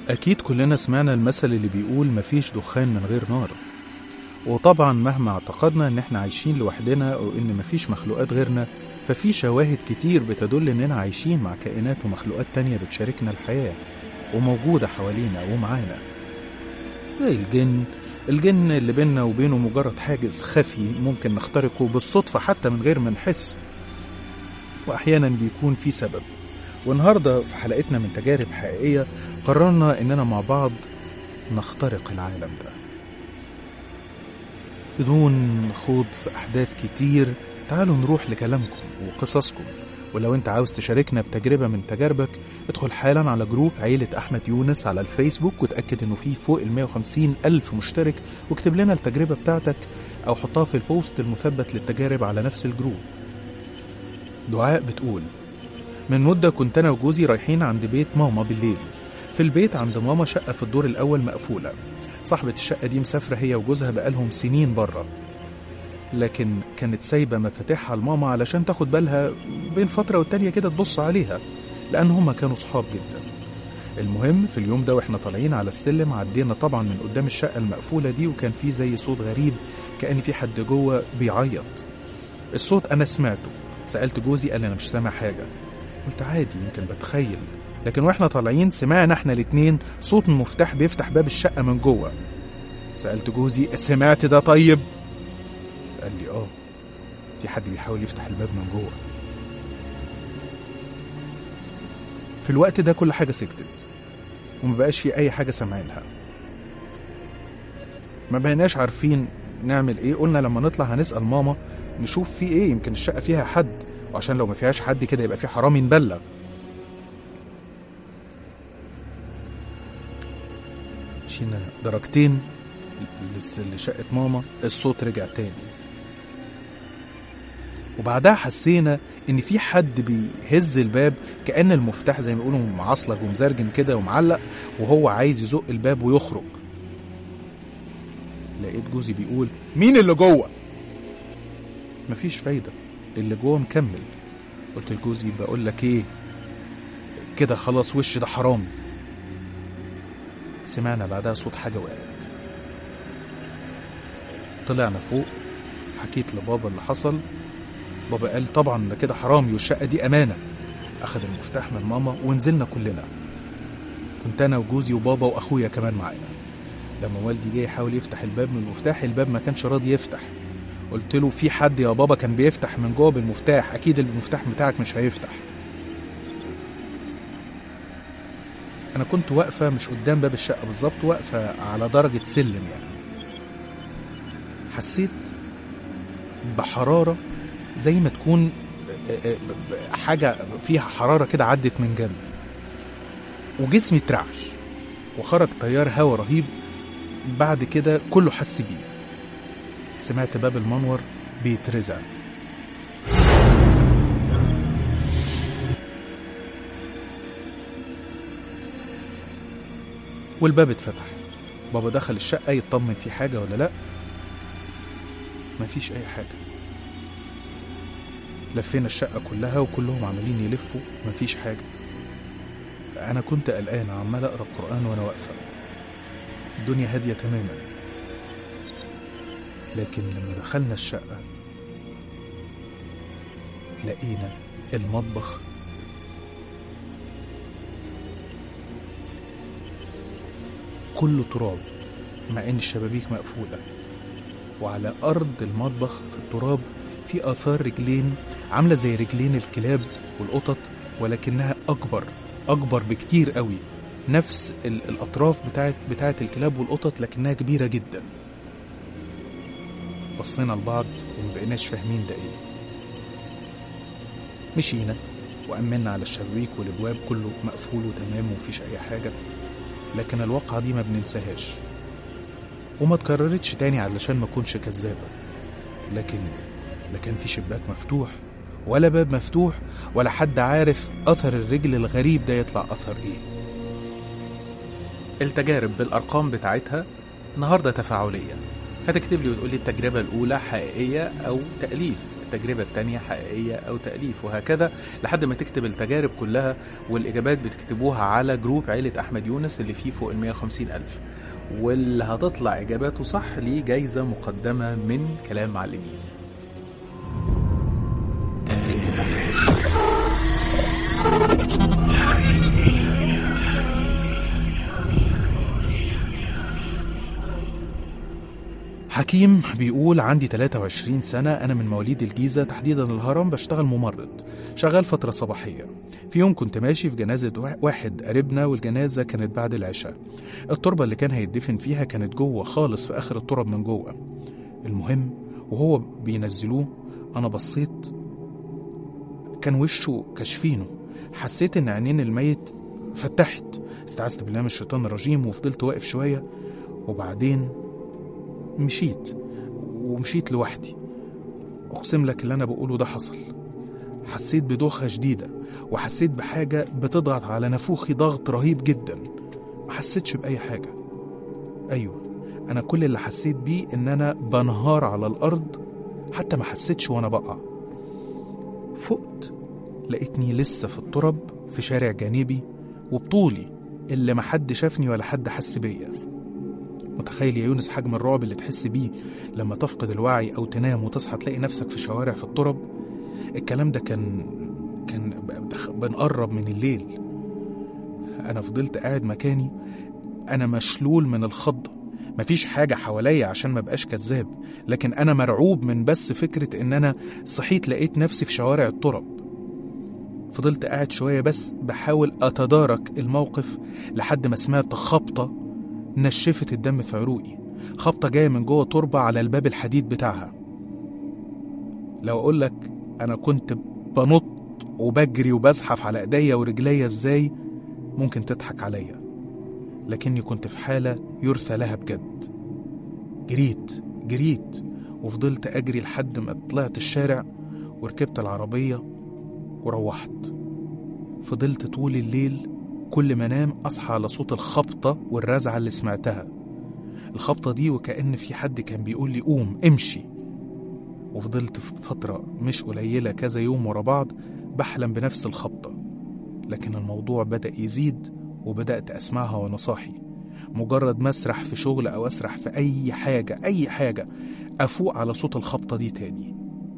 أكيد كلنا سمعنا المثل اللي بيقول مفيش دخان من غير نار وطبعا مهما اعتقدنا ان احنا عايشين لوحدنا او ان مفيش مخلوقات غيرنا ففي شواهد كتير بتدل اننا عايشين مع كائنات ومخلوقات تانية بتشاركنا الحياة وموجودة حوالينا ومعانا زي الجن الجن اللي بيننا وبينه مجرد حاجز خفي ممكن نخترقه بالصدفة حتى من غير ما نحس وأحيانا بيكون في سبب والنهاردة في حلقتنا من تجارب حقيقية قررنا إننا مع بعض نخترق العالم ده بدون خوض في أحداث كتير تعالوا نروح لكلامكم وقصصكم ولو انت عاوز تشاركنا بتجربة من تجاربك ادخل حالا على جروب عيلة أحمد يونس على الفيسبوك وتأكد انه فيه فوق ال 150 ألف مشترك واكتب لنا التجربة بتاعتك أو حطها في البوست المثبت للتجارب على نفس الجروب دعاء بتقول من مدة كنت أنا وجوزي رايحين عند بيت ماما بالليل في البيت عند ماما شقة في الدور الأول مقفولة صاحبة الشقة دي مسافرة هي وجوزها بقالهم سنين بره لكن كانت سايبة مفاتيحها لماما علشان تاخد بالها بين فترة والتانية كده تبص عليها لأن هما كانوا صحاب جدا المهم في اليوم ده واحنا طالعين على السلم عدينا طبعا من قدام الشقة المقفولة دي وكان في زي صوت غريب كأن في حد جوه بيعيط الصوت أنا سمعته سألت جوزي قال لي أنا مش سامع حاجة قلت عادي يمكن بتخيل لكن واحنا طالعين سمعنا احنا الاتنين صوت المفتاح بيفتح باب الشقة من جوه سألت جوزي سمعت ده طيب قال لي اه في حد بيحاول يفتح الباب من جوه في الوقت ده كل حاجة سكتت وما بقاش في أي حاجة سامعينها ما بقيناش عارفين نعمل ايه قلنا لما نطلع هنسأل ماما نشوف في ايه يمكن الشقة فيها حد وعشان لو ما فيهاش حد كده يبقى في حرامي نبلغ مشينا درجتين لشقة ماما الصوت رجع تاني وبعدها حسينا ان في حد بيهز الباب كأن المفتاح زي ما بيقولوا معصلج ومزرجن كده ومعلق وهو عايز يزق الباب ويخرج لقيت جوزي بيقول مين اللي جوه مفيش فايدة اللي جوه مكمل قلت لجوزي بقول لك ايه كده خلاص وش ده حرامي سمعنا بعدها صوت حاجة وقعت طلعنا فوق حكيت لبابا اللي حصل بابا قال طبعا ده كده حرامي والشقة دي أمانة أخد المفتاح من ماما ونزلنا كلنا كنت أنا وجوزي وبابا وأخويا كمان معانا لما والدي جه يحاول يفتح الباب من المفتاح الباب ما كانش راضي يفتح قلت له في حد يا بابا كان بيفتح من جوه بالمفتاح أكيد المفتاح بتاعك مش هيفتح أنا كنت واقفة مش قدام باب الشقة بالظبط واقفة على درجة سلم يعني حسيت بحرارة زي ما تكون حاجة فيها حرارة كده عدت من جنبي وجسمي اترعش وخرج تيار هوا رهيب بعد كده كله حس بيه سمعت باب المنور بيترزع والباب اتفتح بابا دخل الشقة يطمن في حاجة ولا لأ مفيش أي حاجة لفينا الشقة كلها وكلهم عمالين يلفوا مفيش حاجة أنا كنت قلقان عمال أقرأ القرآن وأنا واقفة الدنيا هادية تماما لكن لما دخلنا الشقة لقينا المطبخ كله تراب مع ان الشبابيك مقفولة وعلى أرض المطبخ في التراب في آثار رجلين عاملة زي رجلين الكلاب والقطط ولكنها أكبر أكبر بكتير قوي نفس ال- الأطراف بتاعت بتاعت الكلاب والقطط لكنها كبيرة جدا بصينا لبعض ومبقيناش فاهمين ده ايه مشينا وأمنا على الشبابيك والأبواب كله مقفول وتمام ومفيش أي حاجة لكن الواقعة دي ما بننساهاش وما اتكررتش تاني علشان ما اكونش كذابة لكن لا كان في شباك مفتوح ولا باب مفتوح ولا حد عارف أثر الرجل الغريب ده يطلع أثر إيه التجارب بالأرقام بتاعتها النهاردة تفاعلية هتكتب لي وتقول لي التجربة الأولى حقيقية أو تأليف التجربة التانية حقيقية أو تأليف وهكذا لحد ما تكتب التجارب كلها والإجابات بتكتبوها على جروب عيلة أحمد يونس اللي فيه فوق ال 150 ألف واللي هتطلع إجاباته صح ليه جايزة مقدمة من كلام معلمين حكيم بيقول عندي 23 سنة أنا من مواليد الجيزة تحديدا الهرم بشتغل ممرض شغال فترة صباحية في يوم كنت ماشي في جنازة وا- واحد قريبنا والجنازة كانت بعد العشاء التربة اللي كان هيدفن فيها كانت جوه خالص في آخر الترب من جوه المهم وهو بينزلوه أنا بصيت كان وشه كشفينه حسيت إن عينين الميت فتحت استعذت بالله من الشيطان الرجيم وفضلت واقف شوية وبعدين مشيت ومشيت لوحدي أقسم لك اللي أنا بقوله ده حصل حسيت بدوخة شديدة وحسيت بحاجة بتضغط على نافوخي ضغط رهيب جدا ما حسيتش بأي حاجة أيوة أنا كل اللي حسيت بيه إن أنا بنهار على الأرض حتى ما حسيتش وأنا بقع فقت لقيتني لسه في الترب في شارع جانبي وبطولي اللي محد شافني ولا حد حس بيا متخيل يا يونس حجم الرعب اللي تحس بيه لما تفقد الوعي أو تنام وتصحى تلاقي نفسك في شوارع في الترب الكلام ده كان كان ب- بنقرب من الليل أنا فضلت قاعد مكاني أنا مشلول من الخضة مفيش حاجة حواليا عشان ما بقاش كذاب لكن أنا مرعوب من بس فكرة إن أنا صحيت لقيت نفسي في شوارع الترب فضلت قاعد شوية بس بحاول أتدارك الموقف لحد ما سمعت خبطة نشفت الدم في عروقي خبطة جاية من جوه تربة على الباب الحديد بتاعها لو أقول لك أنا كنت بنط وبجري وبزحف على إيديا ورجليا إزاي ممكن تضحك عليا لكني كنت في حالة يرثى لها بجد جريت جريت وفضلت أجري لحد ما طلعت الشارع وركبت العربية وروحت فضلت طول الليل كل ما انام اصحى على صوت الخبطه والرزعه اللي سمعتها الخبطه دي وكأن في حد كان بيقول لي قوم امشي وفضلت في فتره مش قليله كذا يوم ورا بعض بحلم بنفس الخبطه لكن الموضوع بدأ يزيد وبدأت أسمعها وأنا صاحي مجرد ما أسرح في شغل أو أسرح في أي حاجة أي حاجة أفوق على صوت الخبطة دي تاني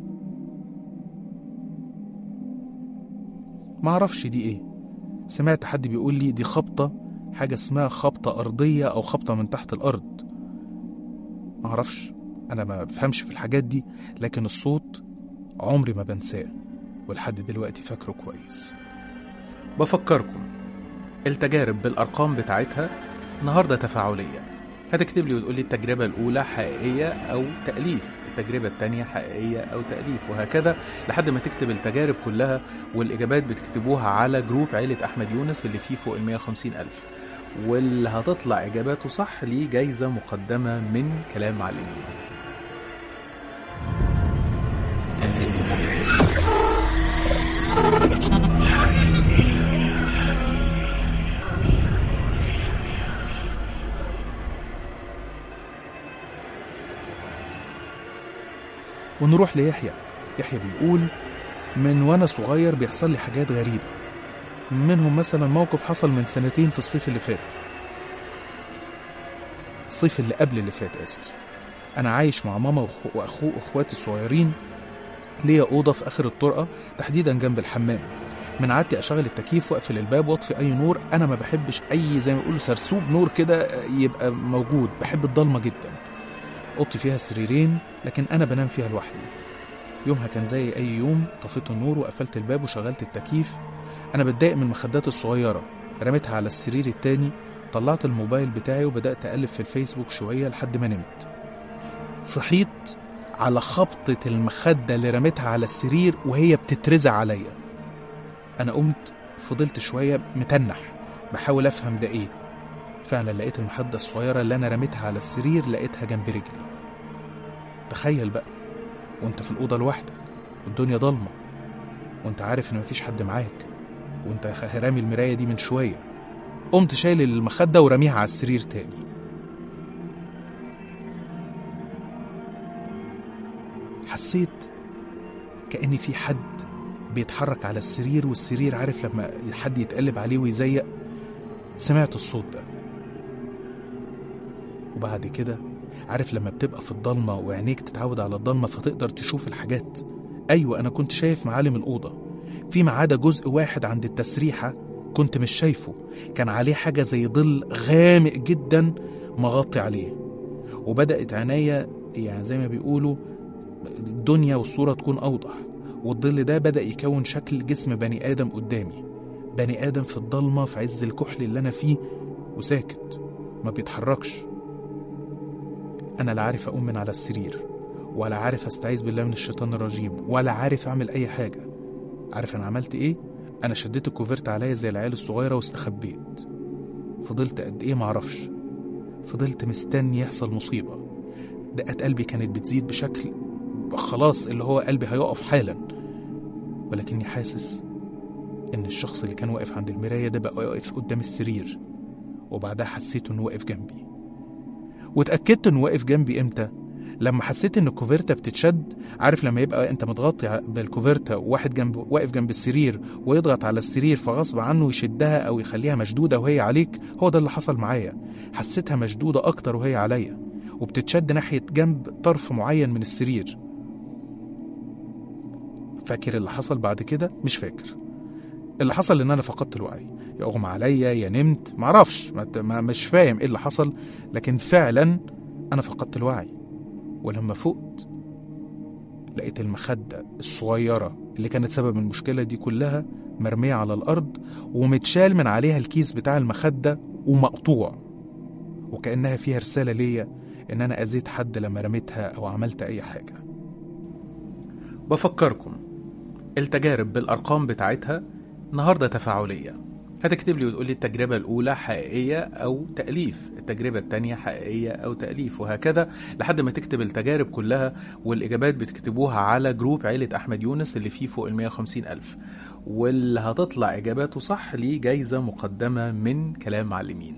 معرفش دي إيه سمعت حد بيقول لي دي خبطة حاجة اسمها خبطة أرضية أو خبطة من تحت الأرض معرفش أنا ما بفهمش في الحاجات دي لكن الصوت عمري ما بنساه ولحد دلوقتي فاكره كويس بفكركم التجارب بالأرقام بتاعتها النهاردة تفاعلية هتكتب لي وتقول لي التجربة الأولى حقيقية أو تأليف التجربة التانية حقيقية أو تأليف وهكذا لحد ما تكتب التجارب كلها والإجابات بتكتبوها على جروب عيلة أحمد يونس اللي فيه فوق ال 150 ألف واللي هتطلع إجاباته صح ليه جايزة مقدمة من كلام معلمين ونروح ليحيى يحيى بيقول من وانا صغير بيحصل لي حاجات غريبة منهم مثلا موقف حصل من سنتين في الصيف اللي فات الصيف اللي قبل اللي فات اسف انا عايش مع ماما وأخو- واخوه واخواتي الصغيرين ليا اوضه في اخر الطرقه تحديدا جنب الحمام من عادتي اشغل التكييف واقفل الباب واطفي اي نور انا ما بحبش اي زي ما بيقولوا سرسوب نور كده يبقى موجود بحب الضلمه جدا اوضتي فيها سريرين لكن انا بنام فيها لوحدي يومها كان زي اي يوم طفيت النور وقفلت الباب وشغلت التكييف انا بتضايق من المخدات الصغيره رميتها على السرير التاني طلعت الموبايل بتاعي وبدات اقلب في الفيسبوك شويه لحد ما نمت صحيت على خبطة المخدة اللي رميتها على السرير وهي بتترزع عليا أنا قمت فضلت شوية متنح بحاول أفهم ده إيه فعلا لقيت المخدة الصغيرة اللي أنا رميتها على السرير لقيتها جنب رجلي تخيل بقى وانت في الأوضة لوحدك والدنيا ضلمة وانت عارف ان مفيش حد معاك وانت رامي المراية دي من شوية قمت شايل المخدة ورميها على السرير تاني حسيت كأن في حد بيتحرك على السرير والسرير عارف لما حد يتقلب عليه ويزيق سمعت الصوت ده وبعد كده عارف لما بتبقى في الضلمة وعينيك تتعود على الضلمة فتقدر تشوف الحاجات أيوة أنا كنت شايف معالم الأوضة فيما عدا جزء واحد عند التسريحة كنت مش شايفه كان عليه حاجة زي ظل غامق جدا مغطي عليه وبدأت عينيا يعني زي ما بيقولوا الدنيا والصورة تكون أوضح والظل ده بدأ يكون شكل جسم بني آدم قدامي بني آدم في الضلمة في عز الكحل اللي أنا فيه وساكت ما بيتحركش أنا لا عارف أقوم من على السرير ولا عارف أستعيذ بالله من الشيطان الرجيم ولا عارف أعمل أي حاجة عارف أنا عملت إيه؟ أنا شديت الكوفرت عليا زي العيال الصغيرة واستخبيت فضلت قد إيه معرفش فضلت مستني يحصل مصيبة دقات قلبي كانت بتزيد بشكل خلاص اللي هو قلبي هيقف حالا ولكني حاسس إن الشخص اللي كان واقف عند المراية ده بقى واقف قدام السرير وبعدها حسيت إنه واقف جنبي واتأكدت إنه واقف جنبي إمتى؟ لما حسيت إن الكوفرتة بتتشد عارف لما يبقى أنت متغطي بالكوفرتة وواحد جنب واقف جنب السرير ويضغط على السرير فغصب عنه يشدها أو يخليها مشدودة وهي عليك هو ده اللي حصل معايا حسيتها مشدودة أكتر وهي عليا وبتتشد ناحية جنب طرف معين من السرير فاكر اللي حصل بعد كده مش فاكر اللي حصل ان انا فقدت الوعي يا اغمى عليا يا نمت معرفش ما ما مش فاهم ايه اللي حصل لكن فعلا انا فقدت الوعي ولما فقت لقيت المخدة الصغيرة اللي كانت سبب المشكلة دي كلها مرمية على الأرض ومتشال من عليها الكيس بتاع المخدة ومقطوع وكأنها فيها رسالة ليا إن أنا أذيت حد لما رميتها أو عملت أي حاجة بفكركم التجارب بالأرقام بتاعتها النهاردة تفاعلية هتكتب لي وتقول لي التجربة الأولى حقيقية أو تأليف التجربة التانية حقيقية أو تأليف وهكذا لحد ما تكتب التجارب كلها والإجابات بتكتبوها على جروب عيلة أحمد يونس اللي فيه فوق ال 150 ألف واللي هتطلع إجاباته صح ليه جايزة مقدمة من كلام معلمين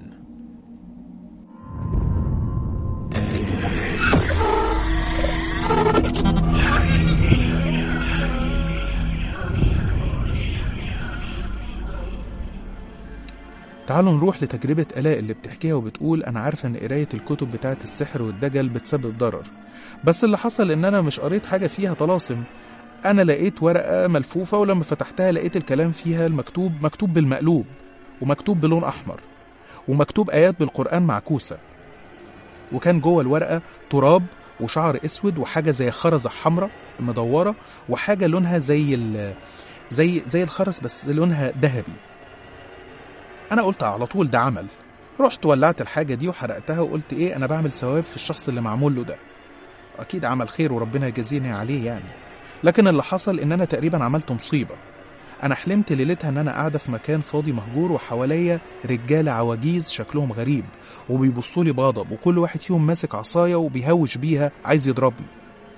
تعالوا نروح لتجربة آلاء اللي بتحكيها وبتقول أنا عارفة إن قراية الكتب بتاعة السحر والدجل بتسبب ضرر بس اللي حصل إن أنا مش قريت حاجة فيها طلاسم أنا لقيت ورقة ملفوفة ولما فتحتها لقيت الكلام فيها المكتوب مكتوب بالمقلوب ومكتوب بلون أحمر ومكتوب آيات بالقرآن معكوسة وكان جوه الورقة تراب وشعر اسود وحاجه زي خرزه حمراء مدوره وحاجه لونها زي ال زي زي الخرز بس لونها ذهبي انا قلت على طول ده عمل رحت ولعت الحاجه دي وحرقتها وقلت ايه انا بعمل ثواب في الشخص اللي معمول له ده اكيد عمل خير وربنا يجازيني عليه يعني لكن اللي حصل ان انا تقريبا عملت مصيبه انا حلمت ليلتها ان انا قاعده في مكان فاضي مهجور وحواليا رجاله عواجيز شكلهم غريب وبيبصوا لي بغضب وكل واحد فيهم ماسك عصايه وبيهوش بيها عايز يضربني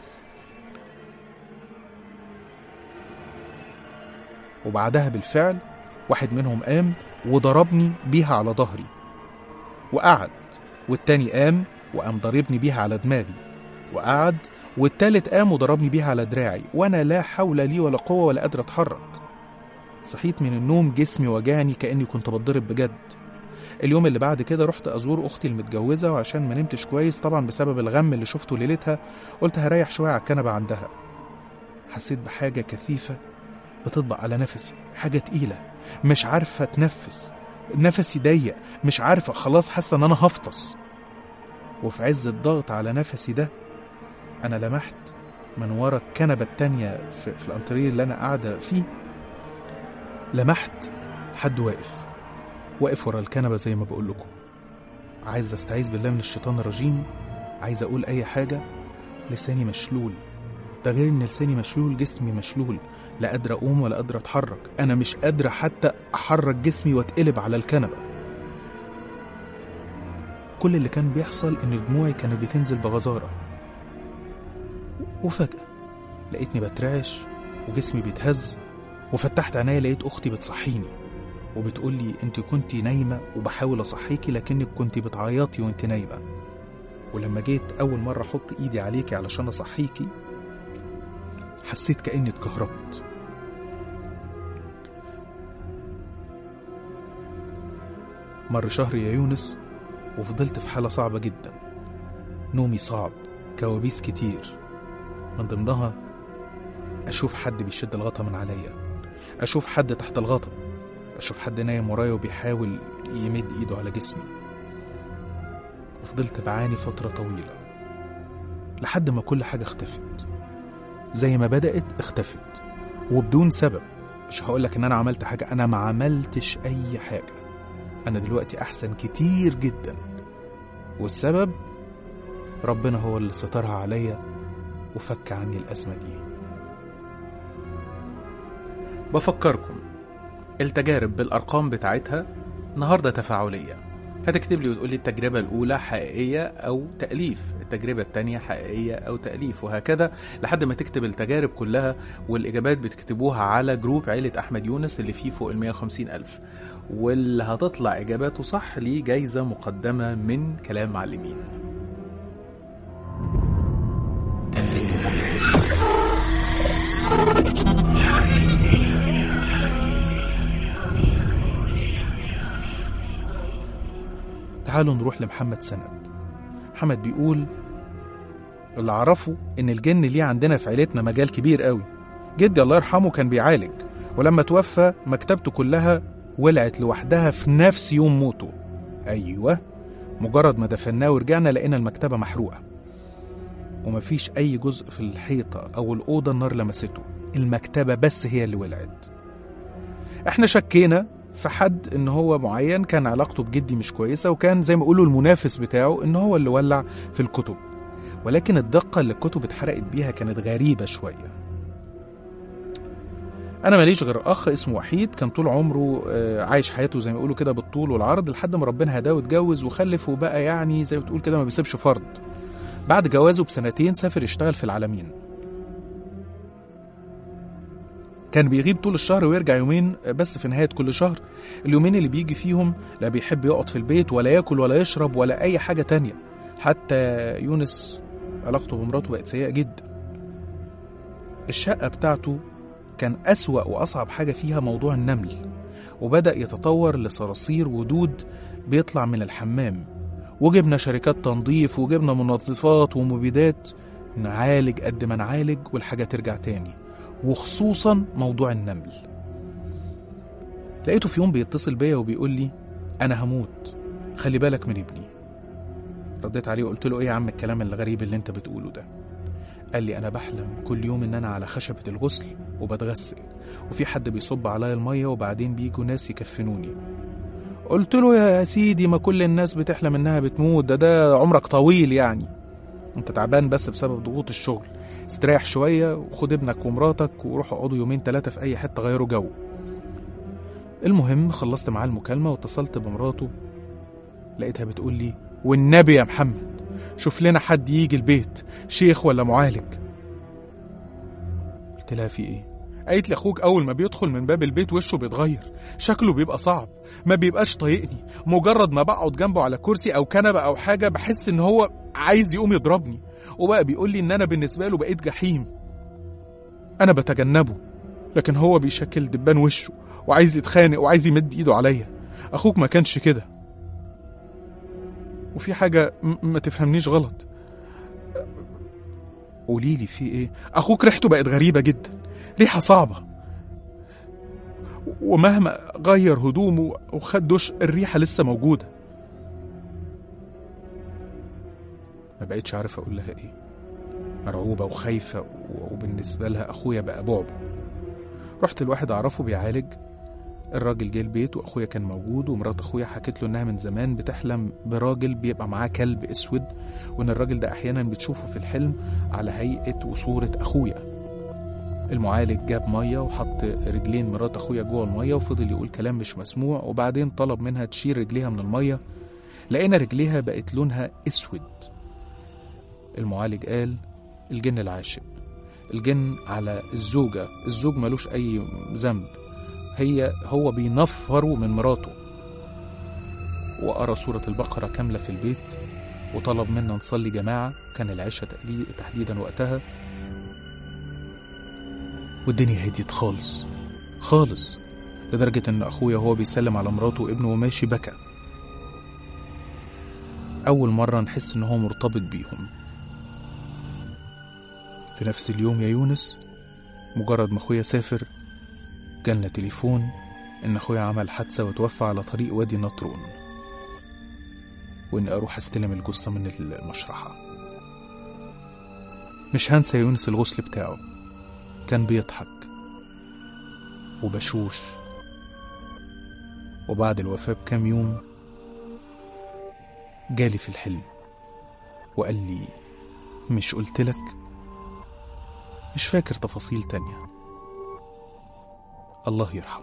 وبعدها بالفعل واحد منهم قام وضربني بيها على ظهري وقعد والتاني قام وقام ضاربني بيها على دماغي وقعد والتالت قام وضربني بيها على دراعي وانا لا حول لي ولا قوه ولا قادر اتحرك صحيت من النوم جسمي وجعني كاني كنت بتضرب بجد اليوم اللي بعد كده رحت ازور اختي المتجوزه وعشان ما نمتش كويس طبعا بسبب الغم اللي شفته ليلتها قلت هريح شويه على الكنبه عندها حسيت بحاجه كثيفه بتطبق على نفسي حاجه تقيله مش عارفه اتنفس نفسي ضيق مش عارفه خلاص حاسه ان انا هفطس وفي عز الضغط على نفسي ده انا لمحت من ورا الكنبه التانيه في, في الانتريه اللي انا قاعده فيه لمحت حد واقف واقف ورا الكنبه زي ما بقول لكم عايز استعيذ بالله من الشيطان الرجيم عايز اقول اي حاجه لساني مشلول ده غير ان لساني مشلول جسمي مشلول لا قادر اقوم ولا قادر اتحرك انا مش قادر حتى احرك جسمي واتقلب على الكنبه كل اللي كان بيحصل ان دموعي كانت بتنزل بغزاره وفجاه لقيتني بترعش وجسمي بيتهز وفتحت عينيا لقيت اختي بتصحيني وبتقول لي انت كنت نايمه وبحاول اصحيكي لكنك كنت بتعيطي وانت نايمه ولما جيت اول مره احط ايدي عليكي علشان اصحيكي حسيت كأني اتكهربت مر شهر يا يونس وفضلت في حالة صعبة جدا نومي صعب كوابيس كتير من ضمنها أشوف حد بيشد الغطا من عليا أشوف حد تحت الغطا أشوف حد نايم ورايا وبيحاول يمد إيده على جسمي وفضلت بعاني فترة طويلة لحد ما كل حاجة اختفت زي ما بدأت اختفت وبدون سبب مش هقولك ان انا عملت حاجة انا ما عملتش اي حاجة انا دلوقتي احسن كتير جدا والسبب ربنا هو اللي سترها عليا وفك عني الأزمة دي بفكركم التجارب بالأرقام بتاعتها النهاردة تفاعلية هتكتب لي وتقول لي التجربة الأولى حقيقية أو تأليف التجربة التانية حقيقية أو تأليف وهكذا لحد ما تكتب التجارب كلها والإجابات بتكتبوها على جروب عيلة أحمد يونس اللي فيه فوق المية وخمسين ألف واللي هتطلع إجاباته صح ليه جايزة مقدمة من كلام معلمين تعالوا نروح لمحمد سند محمد بيقول اللي اعرفه ان الجن ليه عندنا في عيلتنا مجال كبير قوي جدي الله يرحمه كان بيعالج ولما توفى مكتبته كلها ولعت لوحدها في نفس يوم موته ايوه مجرد ما دفناه ورجعنا لقينا المكتبه محروقه ومفيش اي جزء في الحيطه او الاوضه النار لمسته المكتبه بس هي اللي ولعت احنا شكينا في حد ان هو معين كان علاقته بجدي مش كويسه وكان زي ما يقولوا المنافس بتاعه ان هو اللي ولع في الكتب ولكن الدقه اللي الكتب اتحرقت بيها كانت غريبه شويه انا ماليش غير اخ اسمه وحيد كان طول عمره آه، عايش حياته زي ما يقولوا كده بالطول والعرض لحد ما ربنا هداه واتجوز وخلف وبقى يعني زي ما بتقول كده ما بيسيبش فرد بعد جوازه بسنتين سافر يشتغل في العالمين كان بيغيب طول الشهر ويرجع يومين بس في نهاية كل شهر اليومين اللي بيجي فيهم لا بيحب يقعد في البيت ولا ياكل ولا يشرب ولا أي حاجة تانية حتى يونس علاقته بمراته بقت سيئة جدا الشقة بتاعته كان أسوأ وأصعب حاجة فيها موضوع النمل وبدأ يتطور لصراصير ودود بيطلع من الحمام وجبنا شركات تنظيف وجبنا منظفات ومبيدات نعالج قد ما نعالج والحاجة ترجع تاني وخصوصا موضوع النمل لقيته في يوم بيتصل بيا وبيقول لي أنا هموت خلي بالك من ابني رديت عليه وقلت له إيه يا عم الكلام الغريب اللي أنت بتقوله ده قال لي أنا بحلم كل يوم إن أنا على خشبة الغسل وبتغسل وفي حد بيصب عليا المية وبعدين بيجوا ناس يكفنوني قلت له يا سيدي ما كل الناس بتحلم إنها بتموت ده ده عمرك طويل يعني أنت تعبان بس بسبب ضغوط الشغل استريح شوية وخد ابنك ومراتك وروحوا اقعدوا يومين ثلاثة في أي حتة غيروا جو المهم خلصت معاه المكالمة واتصلت بمراته لقيتها بتقول لي والنبي يا محمد شوف لنا حد يجي البيت شيخ ولا معالج قلت لها في ايه قالت لي اخوك اول ما بيدخل من باب البيت وشه بيتغير شكله بيبقى صعب ما بيبقاش طايقني مجرد ما بقعد جنبه على كرسي او كنبه او حاجه بحس ان هو عايز يقوم يضربني وبقى بيقول لي ان انا بالنسبه له بقيت جحيم انا بتجنبه لكن هو بيشكل دبان وشه وعايز يتخانق وعايز يمد ايده عليا اخوك ما كانش كده وفي حاجه م- ما تفهمنيش غلط قولي لي في ايه اخوك ريحته بقت غريبه جدا ريحه صعبه ومهما غير هدومه وخد دش الريحه لسه موجوده ما بقتش عارف اقول لها ايه مرعوبه وخايفه و- وبالنسبه لها اخويا بقى بعبع رحت لواحد اعرفه بيعالج الراجل جه البيت واخويا كان موجود ومرات اخويا حكت له انها من زمان بتحلم براجل بيبقى معاه كلب اسود وان الراجل ده احيانا بتشوفه في الحلم على هيئه وصوره اخويا المعالج جاب ميه وحط رجلين مرات اخويا جوه الميه وفضل يقول كلام مش مسموع وبعدين طلب منها تشيل رجليها من الميه لقينا رجليها بقت لونها اسود المعالج قال الجن العاشق الجن على الزوجة الزوج ملوش أي ذنب هي هو بينفره من مراته وقرا سورة البقرة كاملة في البيت وطلب منا نصلي جماعة كان العشاء تقدي- تحديدا وقتها والدنيا هديت خالص خالص لدرجة إن أخويا وهو بيسلم على مراته وابنه وماشي بكى أول مرة نحس إن هو مرتبط بيهم في نفس اليوم يا يونس مجرد ما أخويا سافر جالنا تليفون إن أخويا عمل حادثة وتوفى على طريق وادي نطرون وإني أروح أستلم الجثة من المشرحة مش هنسى يا يونس الغسل بتاعه كان بيضحك وبشوش وبعد الوفاة بكام يوم جالي في الحلم وقال لي مش قلتلك مش فاكر تفاصيل تانية الله يرحمه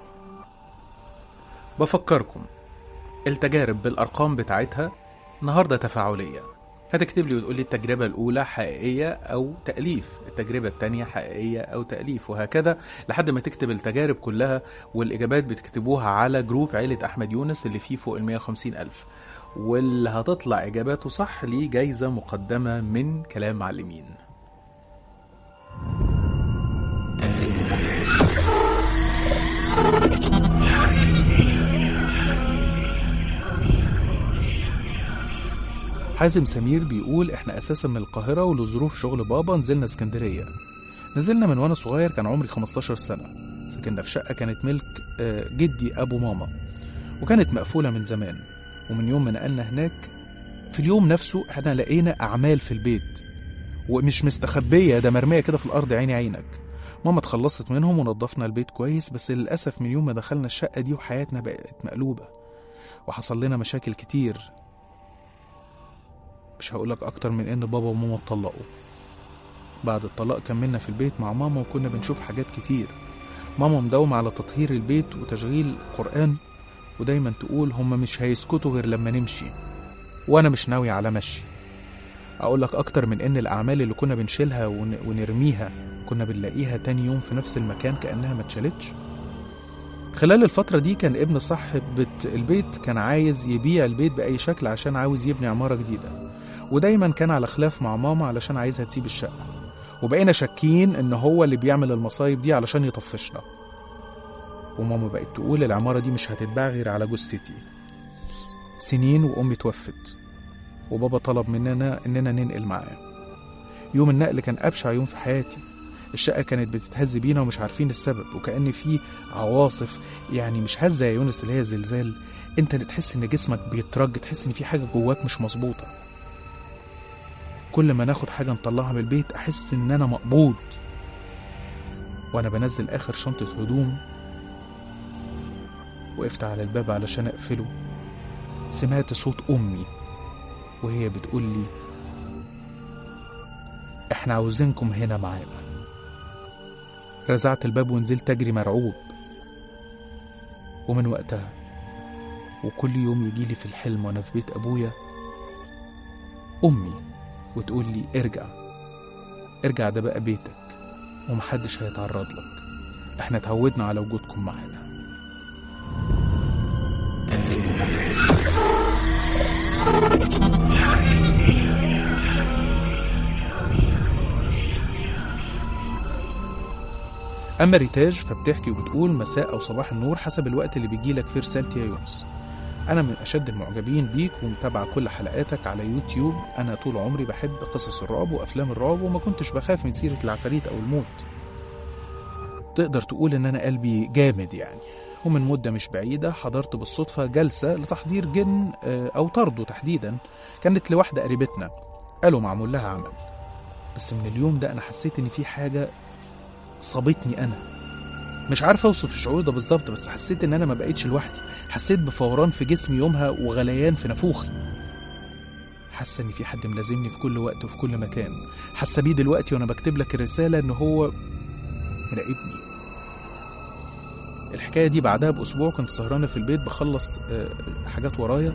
بفكركم التجارب بالأرقام بتاعتها النهاردة تفاعلية هتكتب لي وتقول لي التجربة الأولى حقيقية أو تأليف التجربة التانية حقيقية أو تأليف وهكذا لحد ما تكتب التجارب كلها والإجابات بتكتبوها على جروب عيلة أحمد يونس اللي فيه فوق المية وخمسين ألف واللي هتطلع إجاباته صح ليه جايزة مقدمة من كلام معلمين حازم سمير بيقول احنا اساسا من القاهرة ولظروف شغل بابا نزلنا اسكندرية نزلنا من وانا صغير كان عمري 15 سنة سكننا في شقة كانت ملك آه، جدي ابو ماما وكانت مقفولة من زمان ومن يوم ما نقلنا هناك في اليوم نفسه احنا لقينا اعمال في البيت ومش مستخبية ده مرمية كده في الارض عيني عينك ماما اتخلصت منهم ونضفنا البيت كويس بس للأسف من يوم ما دخلنا الشقة دي وحياتنا بقت مقلوبة وحصل لنا مشاكل كتير مش هقولك أكتر من إن بابا وماما اتطلقوا بعد الطلاق كملنا في البيت مع ماما وكنا بنشوف حاجات كتير ماما مداومة على تطهير البيت وتشغيل قرآن ودايما تقول هما مش هيسكتوا غير لما نمشي وأنا مش ناوي على مشي أقول لك أكتر من إن الأعمال اللي كنا بنشيلها ون- ونرميها كنا بنلاقيها تاني يوم في نفس المكان كأنها ما اتشالتش خلال الفترة دي كان ابن صاحب البيت كان عايز يبيع البيت بأي شكل عشان عاوز يبني عمارة جديدة ودايما كان على خلاف مع ماما علشان عايزها تسيب الشقة وبقينا شاكين إن هو اللي بيعمل المصايب دي علشان يطفشنا وماما بقت تقول العمارة دي مش هتتباع غير على جثتي سنين وأمي توفت وبابا طلب مننا إننا ننقل معاه يوم النقل كان أبشع يوم في حياتي الشقة كانت بتتهز بينا ومش عارفين السبب وكأن في عواصف يعني مش هزة يا يونس اللي هي زلزال انت اللي تحس ان جسمك بيترج تحس ان في حاجة جواك مش مظبوطة كل ما ناخد حاجة نطلعها من البيت احس ان انا مقبوض وانا بنزل اخر شنطة هدوم وقفت على الباب علشان اقفله سمعت صوت امي وهي بتقول لي احنا عاوزينكم هنا معانا رزعت الباب ونزلت اجري مرعوب ومن وقتها وكل يوم يجيلي في الحلم وانا في بيت ابويا امي وتقول لي ارجع ارجع ده بقى بيتك ومحدش هيتعرض لك احنا اتعودنا على وجودكم معانا أما ريتاج فبتحكي وبتقول مساء أو صباح النور حسب الوقت اللي بيجيلك في رسالتي يا يونس أنا من أشد المعجبين بيك ومتابعة كل حلقاتك على يوتيوب أنا طول عمري بحب قصص الرعب وأفلام الرعب وما كنتش بخاف من سيرة العفاريت أو الموت تقدر تقول إن أنا قلبي جامد يعني ومن مدة مش بعيدة حضرت بالصدفة جلسة لتحضير جن آه، أو طرده تحديدا كانت لواحدة قريبتنا قالوا معمول لها عمل بس من اليوم ده أنا حسيت إن في حاجة صابتني انا مش عارف اوصف الشعور ده بالظبط بس حسيت ان انا ما بقيتش لوحدي حسيت بفوران في جسمي يومها وغليان في نافوخي حاسه ان في حد ملازمني في كل وقت وفي كل مكان حاسه بيه دلوقتي وانا بكتب لك الرساله ان هو مراقبني الحكايه دي بعدها باسبوع كنت سهرانه في البيت بخلص آه، حاجات ورايا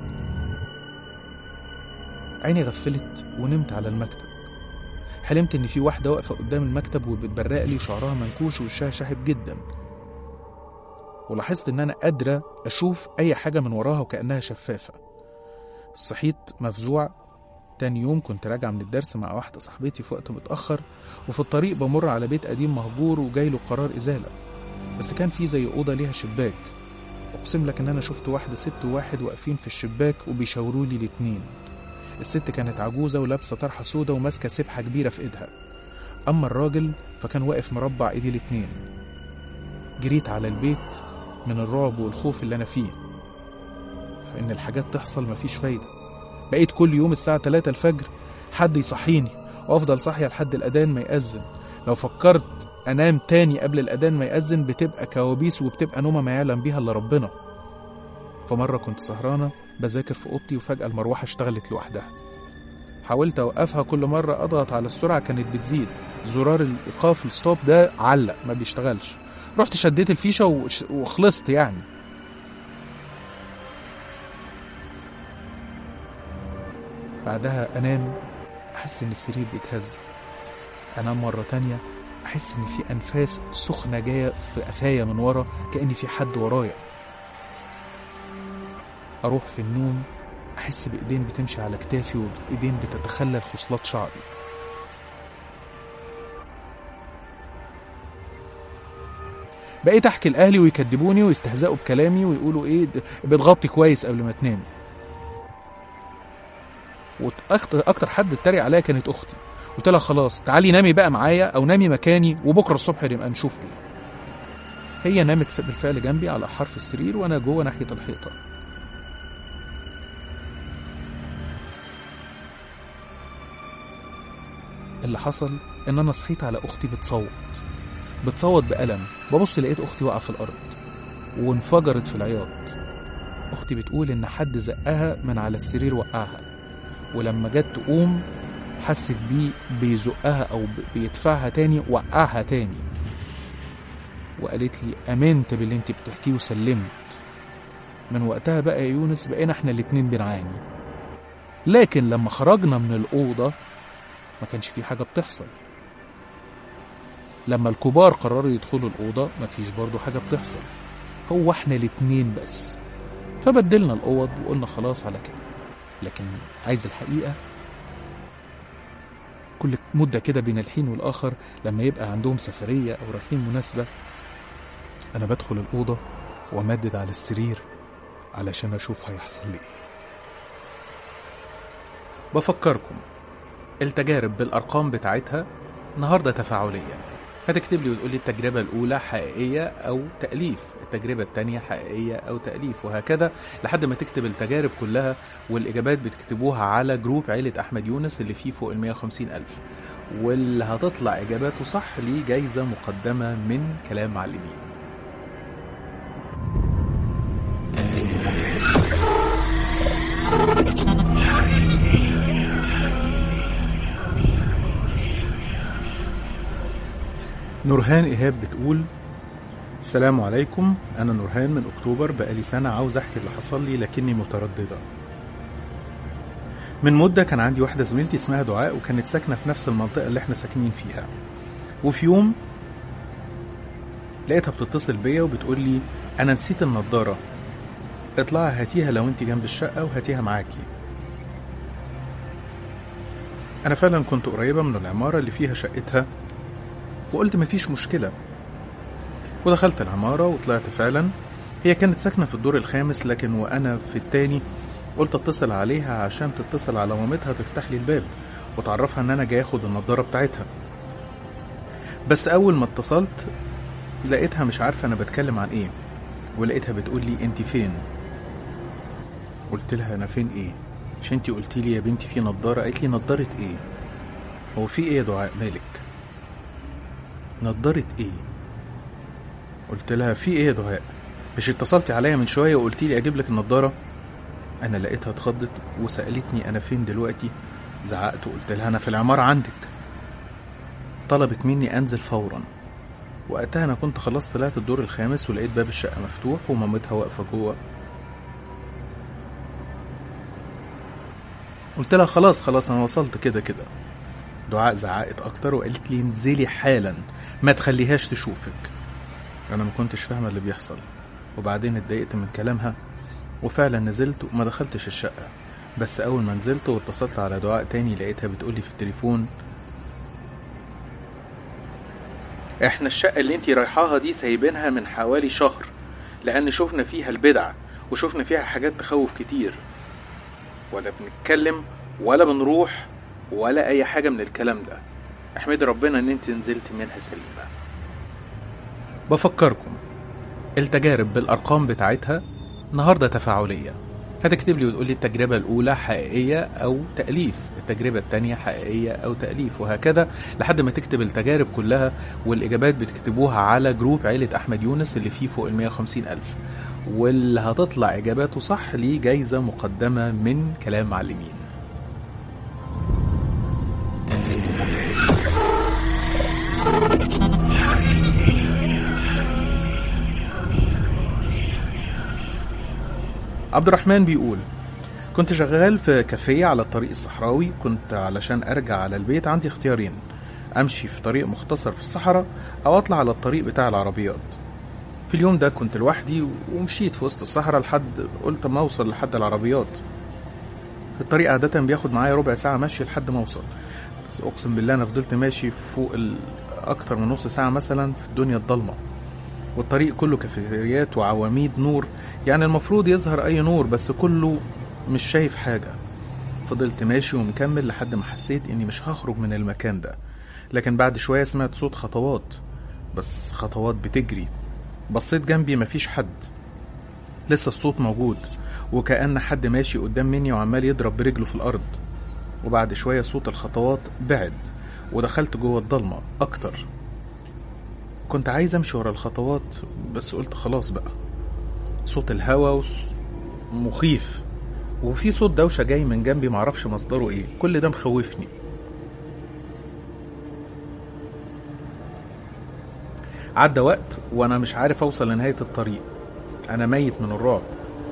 عيني غفلت ونمت على المكتب حلمت ان في واحده واقفه قدام المكتب وبتبرق لي وشعرها منكوش ووشها شاحب جدا ولاحظت ان انا قادره اشوف اي حاجه من وراها وكانها شفافه صحيت مفزوع تاني يوم كنت راجع من الدرس مع واحدة صاحبتي في وقت متأخر وفي الطريق بمر على بيت قديم مهجور وجاي له قرار إزالة بس كان في زي أوضة ليها شباك أقسم لك إن أنا شفت واحدة ست وواحد واقفين في الشباك وبيشاوروا لي الاتنين الست كانت عجوزة ولابسة طرحة سودا وماسكة سبحة كبيرة في إيدها أما الراجل فكان واقف مربع إيديه الاتنين جريت على البيت من الرعب والخوف اللي أنا فيه إن الحاجات تحصل مفيش فايدة بقيت كل يوم الساعة 3 الفجر حد يصحيني وأفضل صاحية لحد الأذان ما يأذن لو فكرت أنام تاني قبل الأذان ما يأذن بتبقى كوابيس وبتبقى نومة ما يعلم بيها إلا ربنا فمرة كنت سهرانة بذاكر في أوضتي وفجأة المروحة اشتغلت لوحدها حاولت أوقفها كل مرة أضغط على السرعة كانت بتزيد زرار الإيقاف الستوب ده علق ما بيشتغلش رحت شديت الفيشة وش- وخلصت يعني بعدها أنام أحس إن السرير بيتهز أنام مرة تانية أحس إن في أنفاس سخنة جاية في قفايا من ورا كأن في حد ورايا أروح في النوم أحس بإيدين بتمشي على كتافي وبإيدين بتتخلل خصلات شعري بقيت أحكي لأهلي ويكدبوني ويستهزئوا بكلامي ويقولوا إيه د- بتغطي كويس قبل ما تنامي وأكتر أكتر حد اتريق عليا كانت أختي قلت لها خلاص تعالي نامي بقى معايا أو نامي مكاني وبكرة الصبح نبقى نشوف إيه هي نامت بالفعل جنبي على حرف السرير وأنا جوه ناحية الحيطة اللي حصل ان انا صحيت على اختي بتصوت بتصوت بألم ببص لقيت اختي واقعه في الارض وانفجرت في العياط اختي بتقول ان حد زقها من على السرير وقعها ولما جت تقوم حست بيه بيزقها او ب- بيدفعها تاني وقعها تاني وقالت لي امنت باللي انت بتحكيه وسلمت من وقتها بقى يا يونس بقينا احنا الاتنين بنعاني لكن لما خرجنا من الأوضة ما كانش في حاجة بتحصل لما الكبار قرروا يدخلوا الأوضة مفيش برضو حاجة بتحصل هو احنا الاتنين بس فبدلنا الأوض وقلنا خلاص على كده لكن عايز الحقيقة كل مدة كده بين الحين والآخر لما يبقى عندهم سفرية أو رايحين مناسبة أنا بدخل الأوضة وأمدد على السرير علشان أشوف هيحصل لي إيه بفكركم التجارب بالأرقام بتاعتها النهاردة تفاعلية هتكتب لي وتقول لي التجربة الأولى حقيقية أو تأليف التجربة التانية حقيقية أو تأليف وهكذا لحد ما تكتب التجارب كلها والإجابات بتكتبوها على جروب عيلة أحمد يونس اللي فيه فوق المية وخمسين ألف واللي هتطلع إجاباته صح ليه جايزة مقدمة من كلام معلمين نورهان إيهاب بتقول السلام عليكم أنا نورهان من أكتوبر بقالي سنة عاوز أحكي اللي حصل لي لكني مترددة من مدة كان عندي واحدة زميلتي اسمها دعاء وكانت ساكنة في نفس المنطقة اللي احنا ساكنين فيها وفي يوم لقيتها بتتصل بيا وبتقول لي أنا نسيت النضارة اطلعي هاتيها لو انت جنب الشقة وهاتيها معاكي أنا فعلا كنت قريبة من العمارة اللي فيها شقتها وقلت مفيش مشكلة ودخلت العمارة وطلعت فعلا هي كانت ساكنة في الدور الخامس لكن وأنا في التاني قلت اتصل عليها عشان تتصل على مامتها تفتح لي الباب وتعرفها ان انا جاي اخد النضارة بتاعتها بس اول ما اتصلت لقيتها مش عارفة انا بتكلم عن ايه ولقيتها بتقول لي انت فين قلت لها انا فين ايه مش انتي قلتي لي يا بنتي في نضارة قالت لي نضارة ايه هو في ايه يا دعاء مالك نضارة ايه قلت لها في ايه يا دعاء مش اتصلتي عليا من شوية وقلتي لي اجيب لك النضارة انا لقيتها اتخضت وسألتني انا فين دلوقتي زعقت وقلت لها انا في العمارة عندك طلبت مني انزل فورا وقتها انا كنت خلاص طلعت الدور الخامس ولقيت باب الشقة مفتوح ومامتها واقفة جوه قلت لها خلاص خلاص انا وصلت كده كده دعاء زعقت اكتر وقالت لي انزلي حالا ما تخليهاش تشوفك انا ما كنتش فاهمه اللي بيحصل وبعدين اتضايقت من كلامها وفعلا نزلت وما دخلتش الشقه بس أول ما نزلت واتصلت على دعاء تاني لقيتها بتقولي في التليفون احنا الشقة اللي انتي رايحاها دي سايبينها من حوالي شهر لأن شفنا فيها البدع وشفنا فيها حاجات تخوف كتير ولا بنتكلم ولا بنروح ولا أي حاجة من الكلام ده احمدي ربنا ان انت نزلت منها سليمة بفكركم التجارب بالأرقام بتاعتها النهاردة تفاعلية هتكتب لي وتقول لي التجربة الأولى حقيقية أو تأليف التجربة التانية حقيقية أو تأليف وهكذا لحد ما تكتب التجارب كلها والإجابات بتكتبوها على جروب عيلة أحمد يونس اللي فيه فوق المية وخمسين ألف واللي هتطلع إجاباته صح ليه جايزة مقدمة من كلام معلمين عبد الرحمن بيقول كنت شغال في كافيه على الطريق الصحراوي كنت علشان ارجع على البيت عندي اختيارين امشي في طريق مختصر في الصحراء او اطلع على الطريق بتاع العربيات في اليوم ده كنت لوحدي ومشيت في وسط الصحراء لحد قلت ما اوصل لحد العربيات الطريق عادة بياخد معايا ربع ساعة مشي لحد ما اوصل بس اقسم بالله انا فضلت ماشي فوق ال... اكتر من نص ساعة مثلا في الدنيا الضلمة والطريق كله كافيتريات وعواميد نور يعني المفروض يظهر اي نور بس كله مش شايف حاجة فضلت ماشي ومكمل لحد ما حسيت اني مش هخرج من المكان ده لكن بعد شوية سمعت صوت خطوات بس خطوات بتجري بصيت جنبي مفيش حد لسه الصوت موجود وكأن حد ماشي قدام مني وعمال يضرب برجله في الأرض وبعد شوية صوت الخطوات بعد ودخلت جوه الضلمة أكتر كنت عايز أمشي ورا الخطوات بس قلت خلاص بقى صوت الهوا وص... مخيف وفي صوت دوشة جاي من جنبي معرفش مصدره ايه كل ده مخوفني عدى وقت وانا مش عارف اوصل لنهاية الطريق انا ميت من الرعب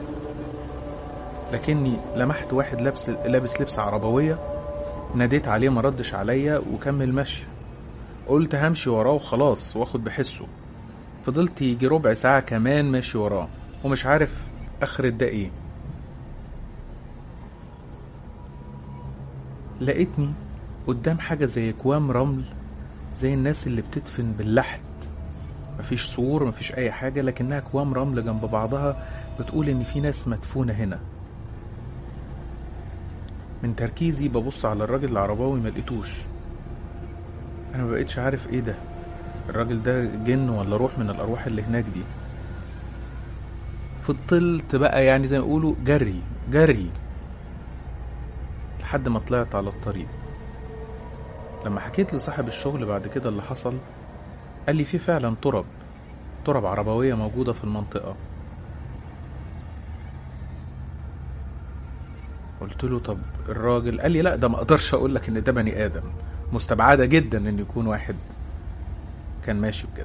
لكني لمحت واحد لابس لابس لبس عربوية ناديت عليه مردش عليا وكمل مشي قلت همشي وراه وخلاص واخد بحسه فضلت يجي ربع ساعة كمان ماشي وراه ومش عارف اخرة ده ايه لقيتني قدام حاجة زي كوام رمل زي الناس اللي بتدفن باللحد مفيش سور مفيش أي حاجة لكنها كوام رمل جنب بعضها بتقول إن في ناس مدفونة هنا من تركيزي ببص على الراجل العرباوي ملقيتوش أنا مبقتش عارف إيه ده الراجل ده جن ولا روح من الأرواح اللي هناك دي فضلت بقى يعني زي ما يقولوا جري جري لحد ما طلعت على الطريق لما حكيت لصاحب الشغل بعد كده اللي حصل قال لي في فعلا ترب ترب عربوية موجودة في المنطقة قلت له طب الراجل قال لي لا ده ما اقدرش اقول لك ان ده بني ادم مستبعدة جدا ان يكون واحد كان ماشي بجد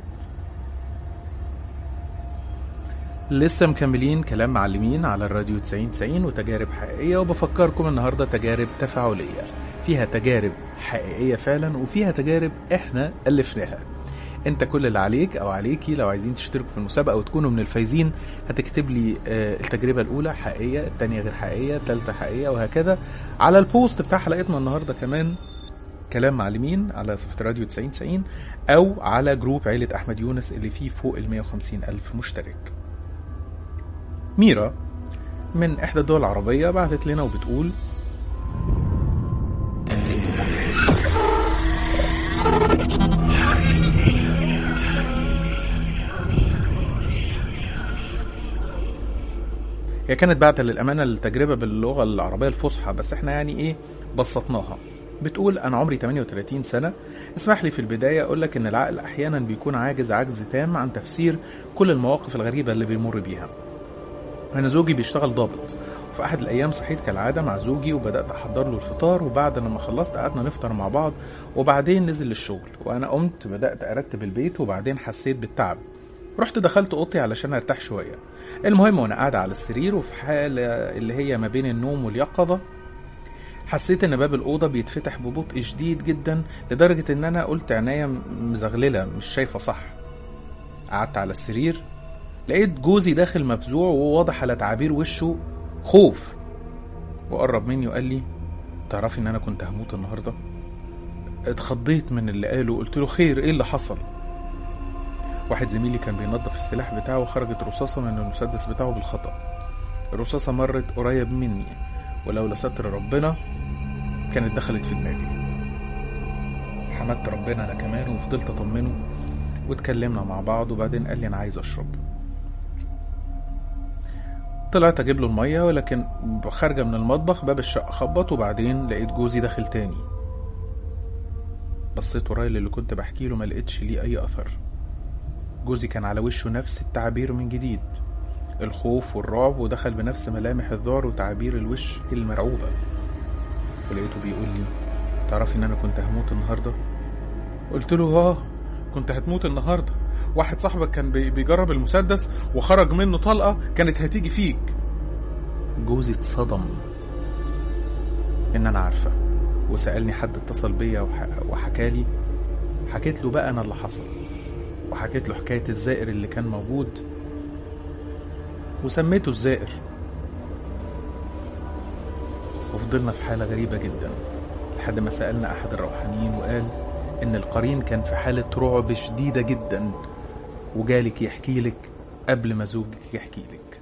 لسه مكملين كلام معلمين على الراديو 90 90 وتجارب حقيقية وبفكركم النهاردة تجارب تفاعلية فيها تجارب حقيقية فعلا وفيها تجارب احنا ألفناها انت كل اللي عليك او عليكي لو عايزين تشتركوا في المسابقة وتكونوا من الفايزين هتكتب لي آه، التجربة الاولى حقيقية التانية غير حقيقية التالتة حقيقية وهكذا على البوست بتاع حلقتنا النهاردة كمان كلام معلمين على صفحة راديو 90 90 أو على جروب عيلة أحمد يونس اللي فيه فوق ال 150 ألف مشترك ميرا من إحدى الدول العربية بعتت لنا وبتقول هي كانت بعتة للأمانة التجربة باللغة العربية الفصحى بس احنا يعني ايه بسطناها بتقول أنا عمري 38 سنة اسمح لي في البداية أقول لك إن العقل أحيانا بيكون عاجز عجز تام عن تفسير كل المواقف الغريبة اللي بيمر بيها أنا زوجي بيشتغل ضابط وفي أحد الأيام صحيت كالعادة مع زوجي وبدأت أحضر له الفطار وبعد لما خلصت قعدنا نفطر مع بعض وبعدين نزل للشغل وأنا قمت بدأت أرتب البيت وبعدين حسيت بالتعب رحت دخلت اوضتي علشان ارتاح شويه المهم وانا قاعده على السرير وفي حاله اللي هي ما بين النوم واليقظه حسيت ان باب الاوضه بيتفتح ببطء شديد جدا لدرجه ان انا قلت عينيا مزغلله مش شايفه صح قعدت على السرير لقيت جوزي داخل مفزوع وواضح على تعابير وشه خوف وقرب مني وقال لي تعرفي ان انا كنت هموت النهارده اتخضيت من اللي قاله قلت له خير ايه اللي حصل واحد زميلي كان بينظف السلاح بتاعه وخرجت رصاصة من المسدس بتاعه بالخطأ الرصاصة مرت قريب مني ولولا ستر ربنا كانت دخلت في دماغي حمدت ربنا انا كمان وفضلت اطمنه واتكلمنا مع بعض وبعدين قال لي انا عايز اشرب طلعت اجيب له الميه ولكن خارجه من المطبخ باب الشقه خبط وبعدين لقيت جوزي داخل تاني بصيت ورايا اللي كنت بحكي له ما لقيتش ليه اي اثر جوزي كان على وشه نفس التعابير من جديد الخوف والرعب ودخل بنفس ملامح الذعر وتعابير الوش المرعوبة ولقيته بيقول لي تعرفي ان انا كنت هموت النهارده قلت له اه كنت هتموت النهارده واحد صاحبك كان بي- بيجرب المسدس وخرج منه طلقه كانت هتيجي فيك جوزي اتصدم ان انا عارفه وسالني حد اتصل بيا وح... وحكالي حكيت له بقى انا اللي حصل وحكيت له حكايه الزائر اللي كان موجود وسميته الزائر وفضلنا في حالة غريبة جدا لحد ما سألنا أحد الروحانيين وقال إن القرين كان في حالة رعب شديدة جدا وجالك يحكي لك قبل ما زوجك يحكي لك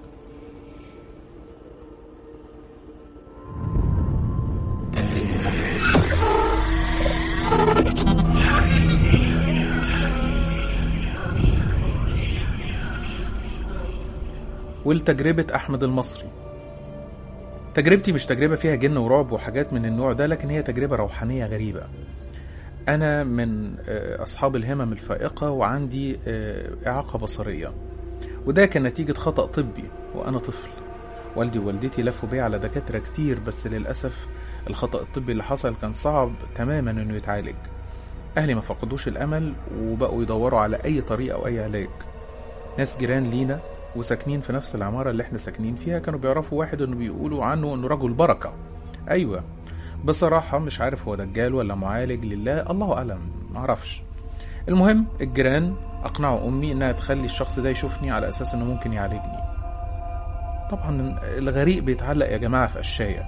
ولتجربة أحمد المصري تجربتي مش تجربة فيها جن ورعب وحاجات من النوع ده لكن هي تجربة روحانية غريبة أنا من آه، أصحاب الهمم الفائقة وعندي آه، إعاقة بصرية وده كان نتيجة خطأ طبي وأنا طفل والدي ووالدتي لفوا بيا على دكاترة كتير بس للأسف الخطأ الطبي اللي حصل كان صعب تماما إنه يتعالج أهلي ما فقدوش الأمل وبقوا يدوروا على أي طريقة أو أي علاج ناس جيران لينا وساكنين في نفس العمارة اللي احنا ساكنين فيها كانوا بيعرفوا واحد انه بيقولوا عنه انه رجل بركة ايوه بصراحة مش عارف هو دجال ولا معالج لله الله اعلم معرفش المهم الجيران اقنعوا امي انها تخلي الشخص ده يشوفني على اساس انه ممكن يعالجني طبعا الغريق بيتعلق يا جماعة في قشاية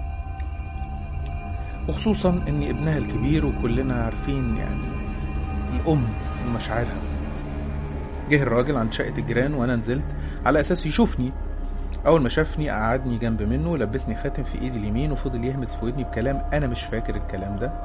وخصوصا ان ابنها الكبير وكلنا عارفين يعني الام ومشاعرها جه الراجل عند شقة الجيران وأنا نزلت على أساس يشوفني أول ما شافني قعدني جنب منه ولبسني خاتم في إيدي اليمين وفضل يهمس في ودني بكلام أنا مش فاكر الكلام ده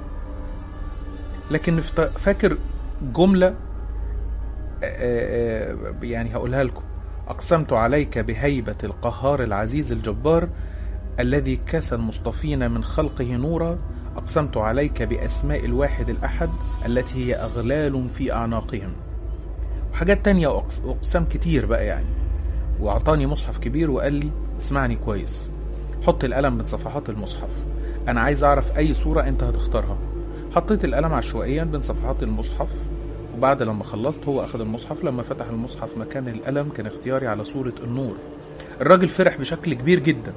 لكن فت- فاكر جملة آه، آه، يعني هقولها لكم أقسمت عليك بهيبة القهار العزيز الجبار الذي كسى المصطفين من خلقه نورا أقسمت عليك بأسماء الواحد الأحد التي هي أغلال في أعناقهم وحاجات تانية وأقس- وأقسام كتير بقى يعني وأعطاني مصحف كبير وقال لي اسمعني كويس حط القلم من صفحات المصحف أنا عايز أعرف أي صورة أنت هتختارها حطيت القلم عشوائيا بين صفحات المصحف وبعد لما خلصت هو أخذ المصحف لما فتح المصحف مكان القلم كان اختياري على صورة النور الراجل فرح بشكل كبير جدا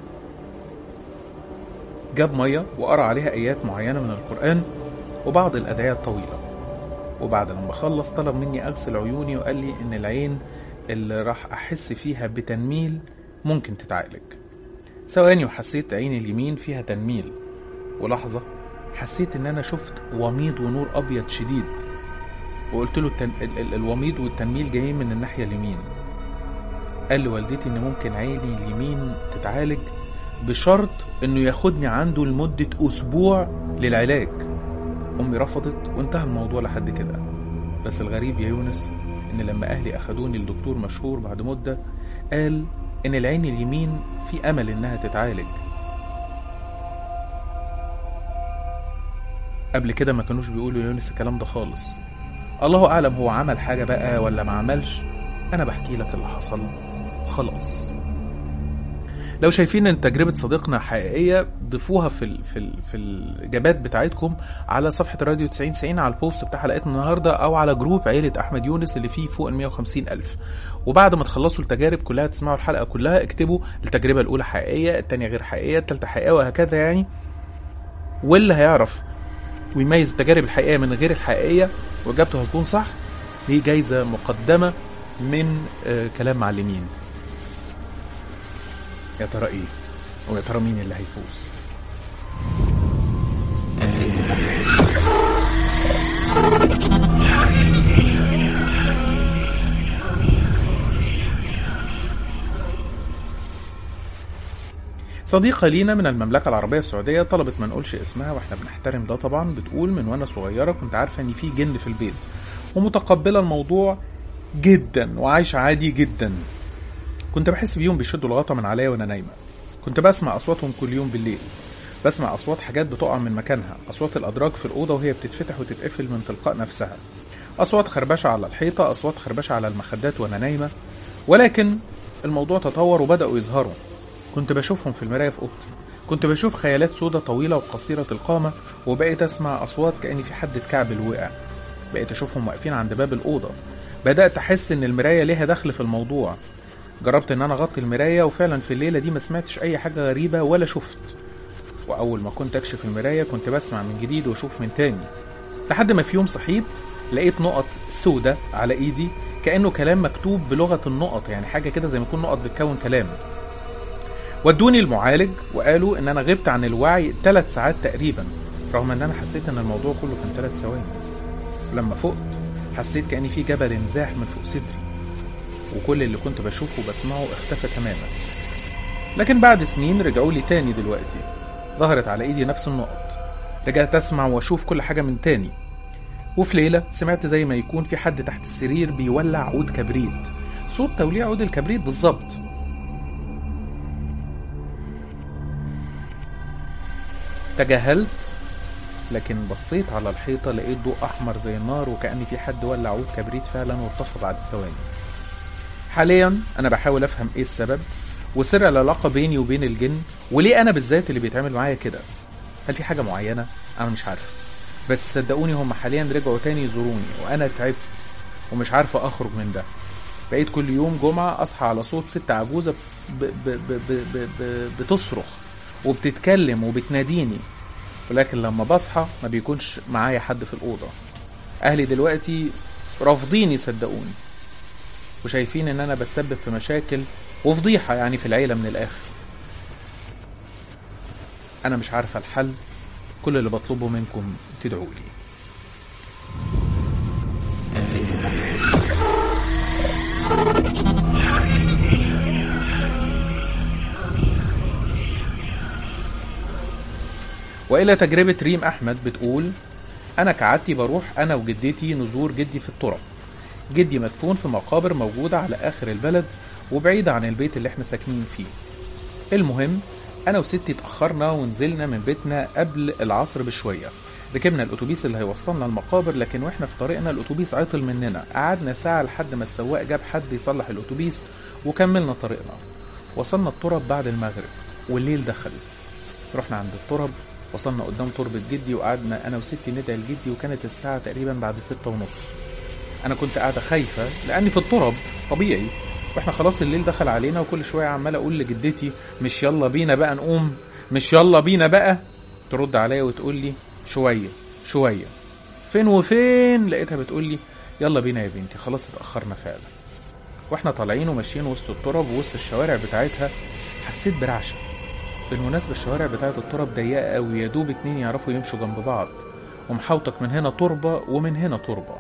جاب مية وقرأ عليها آيات معينة من القرآن وبعض الأدعية الطويلة وبعد لما خلص طلب مني أغسل عيوني وقال لي إن العين اللي راح أحس فيها بتنميل ممكن تتعالج ثواني وحسيت عيني اليمين فيها تنميل ولحظة حسيت إن أنا شفت وميض ونور أبيض شديد وقلت له التن... ال... ال... الوميض والتنميل جايين من الناحية اليمين قال لوالدتي إن ممكن عيني اليمين تتعالج بشرط إنه ياخدني عنده لمدة أسبوع للعلاج أمي رفضت وانتهى الموضوع لحد كده بس الغريب يا يونس إن لما أهلي أخدوني لدكتور مشهور بعد مدة قال إن العين اليمين في أمل إنها تتعالج قبل كده ما كانوش بيقولوا يا يونس الكلام ده خالص الله أعلم هو عمل حاجة بقى ولا ما عملش أنا بحكي لك اللي حصل خلاص لو شايفين ان تجربه صديقنا حقيقيه ضيفوها في ال في ال في الاجابات بتاعتكم على صفحه راديو 9090 على البوست بتاع حلقتنا النهارده او على جروب عيله احمد يونس اللي فيه فوق ال 150 الف وبعد ما تخلصوا التجارب كلها تسمعوا الحلقه كلها اكتبوا التجربه الاولى حقيقيه الثانيه غير حقيقيه الثالثه حقيقيه وهكذا يعني واللي هيعرف ويميز التجارب الحقيقيه من غير الحقيقيه واجابته هتكون صح هي جايزه مقدمه من آه، كلام معلمين يا ترى ايه ويا ترى مين اللي هيفوز صديقة لينا من المملكة العربية السعودية طلبت ما نقولش اسمها واحنا بنحترم ده طبعا بتقول من وانا صغيرة كنت عارفة ان في جن في البيت ومتقبلة الموضوع جدا وعايشة عادي جدا كنت بحس بيهم بيشدوا الغطا من عليا وانا نايمة كنت بسمع اصواتهم كل يوم بالليل بسمع اصوات حاجات بتقع من مكانها اصوات الادراج في الاوضه وهي بتتفتح وتتقفل من تلقاء نفسها اصوات خربشه على الحيطه اصوات خربشه على المخدات وانا نايمه ولكن الموضوع تطور وبداوا يظهروا كنت بشوفهم في المرايه في اوضتي كنت بشوف خيالات سودة طويلة وقصيرة القامة وبقيت أسمع أصوات كأن في حد اتكعبل وقع بقيت أشوفهم واقفين عند باب الأوضة بدأت أحس إن المراية ليها دخل في الموضوع جربت إن أنا أغطي المراية وفعلا في الليلة دي ما سمعتش أي حاجة غريبة ولا شفت وأول ما كنت أكشف المراية كنت بسمع من جديد وأشوف من تاني لحد ما في يوم صحيت لقيت نقط سودة على إيدي كأنه كلام مكتوب بلغة النقط يعني حاجة كده زي ما يكون نقط بتكون كلام ودوني المعالج وقالوا ان انا غبت عن الوعي ثلاث ساعات تقريبا رغم ان انا حسيت ان الموضوع كله كان ثلاث ثواني لما فقت حسيت كأن في جبل انزاح من فوق صدري وكل اللي كنت بشوفه وبسمعه اختفى تماما لكن بعد سنين رجعوا لي تاني دلوقتي ظهرت على ايدي نفس النقط رجعت اسمع واشوف كل حاجة من تاني وفي ليلة سمعت زي ما يكون في حد تحت السرير بيولع عود كبريت صوت توليع عود الكبريت بالظبط تجاهلت لكن بصيت على الحيطة لقيت ضوء أحمر زي النار وكأن في حد ولع عود كبريت فعلا وارتفع بعد ثواني حاليا أنا بحاول أفهم إيه السبب وسر العلاقة بيني وبين الجن وليه أنا بالذات اللي بيتعمل معايا كده هل في حاجة معينة؟ أنا مش عارف بس صدقوني هم حاليا رجعوا تاني يزوروني وأنا تعبت ومش عارفة أخرج من ده بقيت كل يوم جمعة أصحى على صوت ست عجوزة ب ب ب ب ب ب بتصرخ وبتتكلم وبتناديني ولكن لما بصحى ما بيكونش معايا حد في الأوضة أهلي دلوقتي رافضين يصدقوني وشايفين إن أنا بتسبب في مشاكل وفضيحة يعني في العيلة من الآخر أنا مش عارفة الحل كل اللي بطلبه منكم تدعوا لي وإلى تجربة ريم أحمد بتقول أنا كعادتي بروح أنا وجدتي نزور جدي في التراب جدي مدفون في مقابر موجودة على آخر البلد وبعيدة عن البيت اللي احنا ساكنين فيه المهم أنا وستي اتأخرنا ونزلنا من بيتنا قبل العصر بشوية ركبنا الأتوبيس اللي هيوصلنا المقابر لكن واحنا في طريقنا الأتوبيس عطل مننا قعدنا ساعة لحد ما السواق جاب حد يصلح الأتوبيس وكملنا طريقنا وصلنا التراب بعد المغرب والليل دخل رحنا عند التراب وصلنا قدام تربة جدي وقعدنا أنا وستي ندعي لجدي وكانت الساعة تقريبا بعد ستة ونص أنا كنت قاعدة خايفة لأني في التراب طبيعي واحنا خلاص الليل دخل علينا وكل شوية عمال أقول لجدتي مش يلا بينا بقى نقوم مش يلا بينا بقى ترد عليا وتقول لي شوية شوية فين وفين لقيتها بتقول لي يلا بينا يا بنتي خلاص اتأخرنا فعلا واحنا طالعين وماشيين وسط التراب ووسط الشوارع بتاعتها حسيت برعشة بالمناسبة الشوارع بتاعت التراب ضيقة قوي يا دوب اتنين يعرفوا يمشوا جنب بعض ومحاوطك من هنا تربة ومن هنا تربة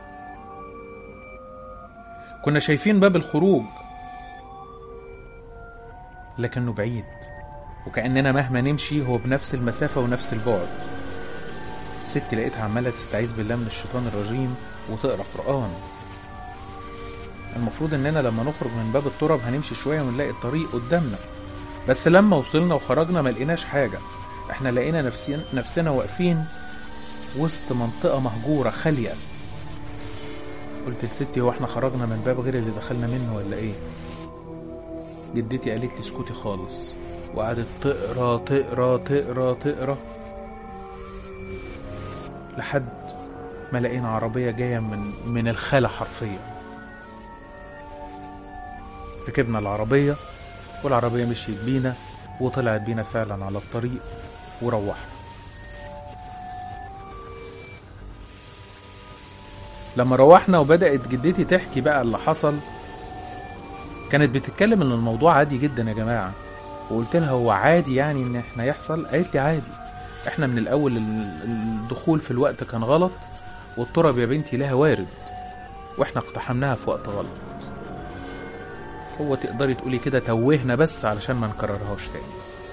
كنا شايفين باب الخروج لكنه بعيد وكأننا مهما نمشي هو بنفس المسافة ونفس البعد ستي لقيتها عمالة تستعيذ بالله من الشيطان الرجيم وتقرأ قرآن المفروض اننا لما نخرج من باب التراب هنمشي شوية ونلاقي الطريق قدامنا بس لما وصلنا وخرجنا ما لقيناش حاجة احنا لقينا نفسنا, نفسنا واقفين وسط منطقة مهجورة خالية قلت لستي هو احنا خرجنا من باب غير اللي دخلنا منه ولا ايه جدتي قالت لي اسكتي خالص وقعدت تقرا تقرا تقرا تقرا لحد ما لقينا عربية جاية من من الخلا حرفيا ركبنا العربية والعربية مشيت بينا وطلعت بينا فعلا على الطريق وروحنا لما روحنا وبدأت جدتي تحكي بقى اللي حصل كانت بتتكلم ان الموضوع عادي جدا يا جماعة وقلت لها هو عادي يعني ان احنا يحصل قالت لي عادي احنا من الاول ال- الدخول في الوقت كان غلط والتراب يا بنتي لها وارد واحنا اقتحمناها في وقت غلط هو تقدري تقولي كده توهنا بس علشان ما نكررهاش تاني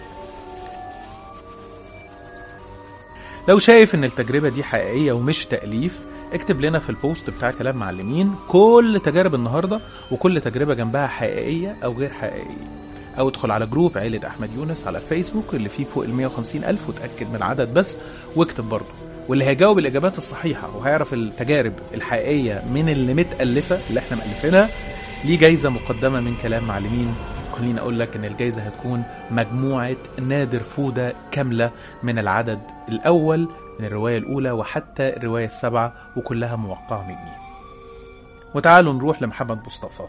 لو شايف ان التجربة دي حقيقية ومش تأليف اكتب لنا في البوست بتاع كلام معلمين كل تجارب النهاردة وكل تجربة جنبها حقيقية او غير حقيقية او ادخل على جروب عيلة احمد يونس على فيسبوك اللي فيه فوق ال 150 الف وتأكد من العدد بس واكتب برضه واللي هيجاوب الاجابات الصحيحة وهيعرف التجارب الحقيقية من اللي متألفة اللي احنا مألفينها ليه جايزة مقدمة من كلام معلمين خليني أقول لك إن الجايزة هتكون مجموعة نادر فودة كاملة من العدد الأول من الرواية الأولى وحتى الرواية السبعة وكلها موقعة مني وتعالوا نروح لمحمد مصطفى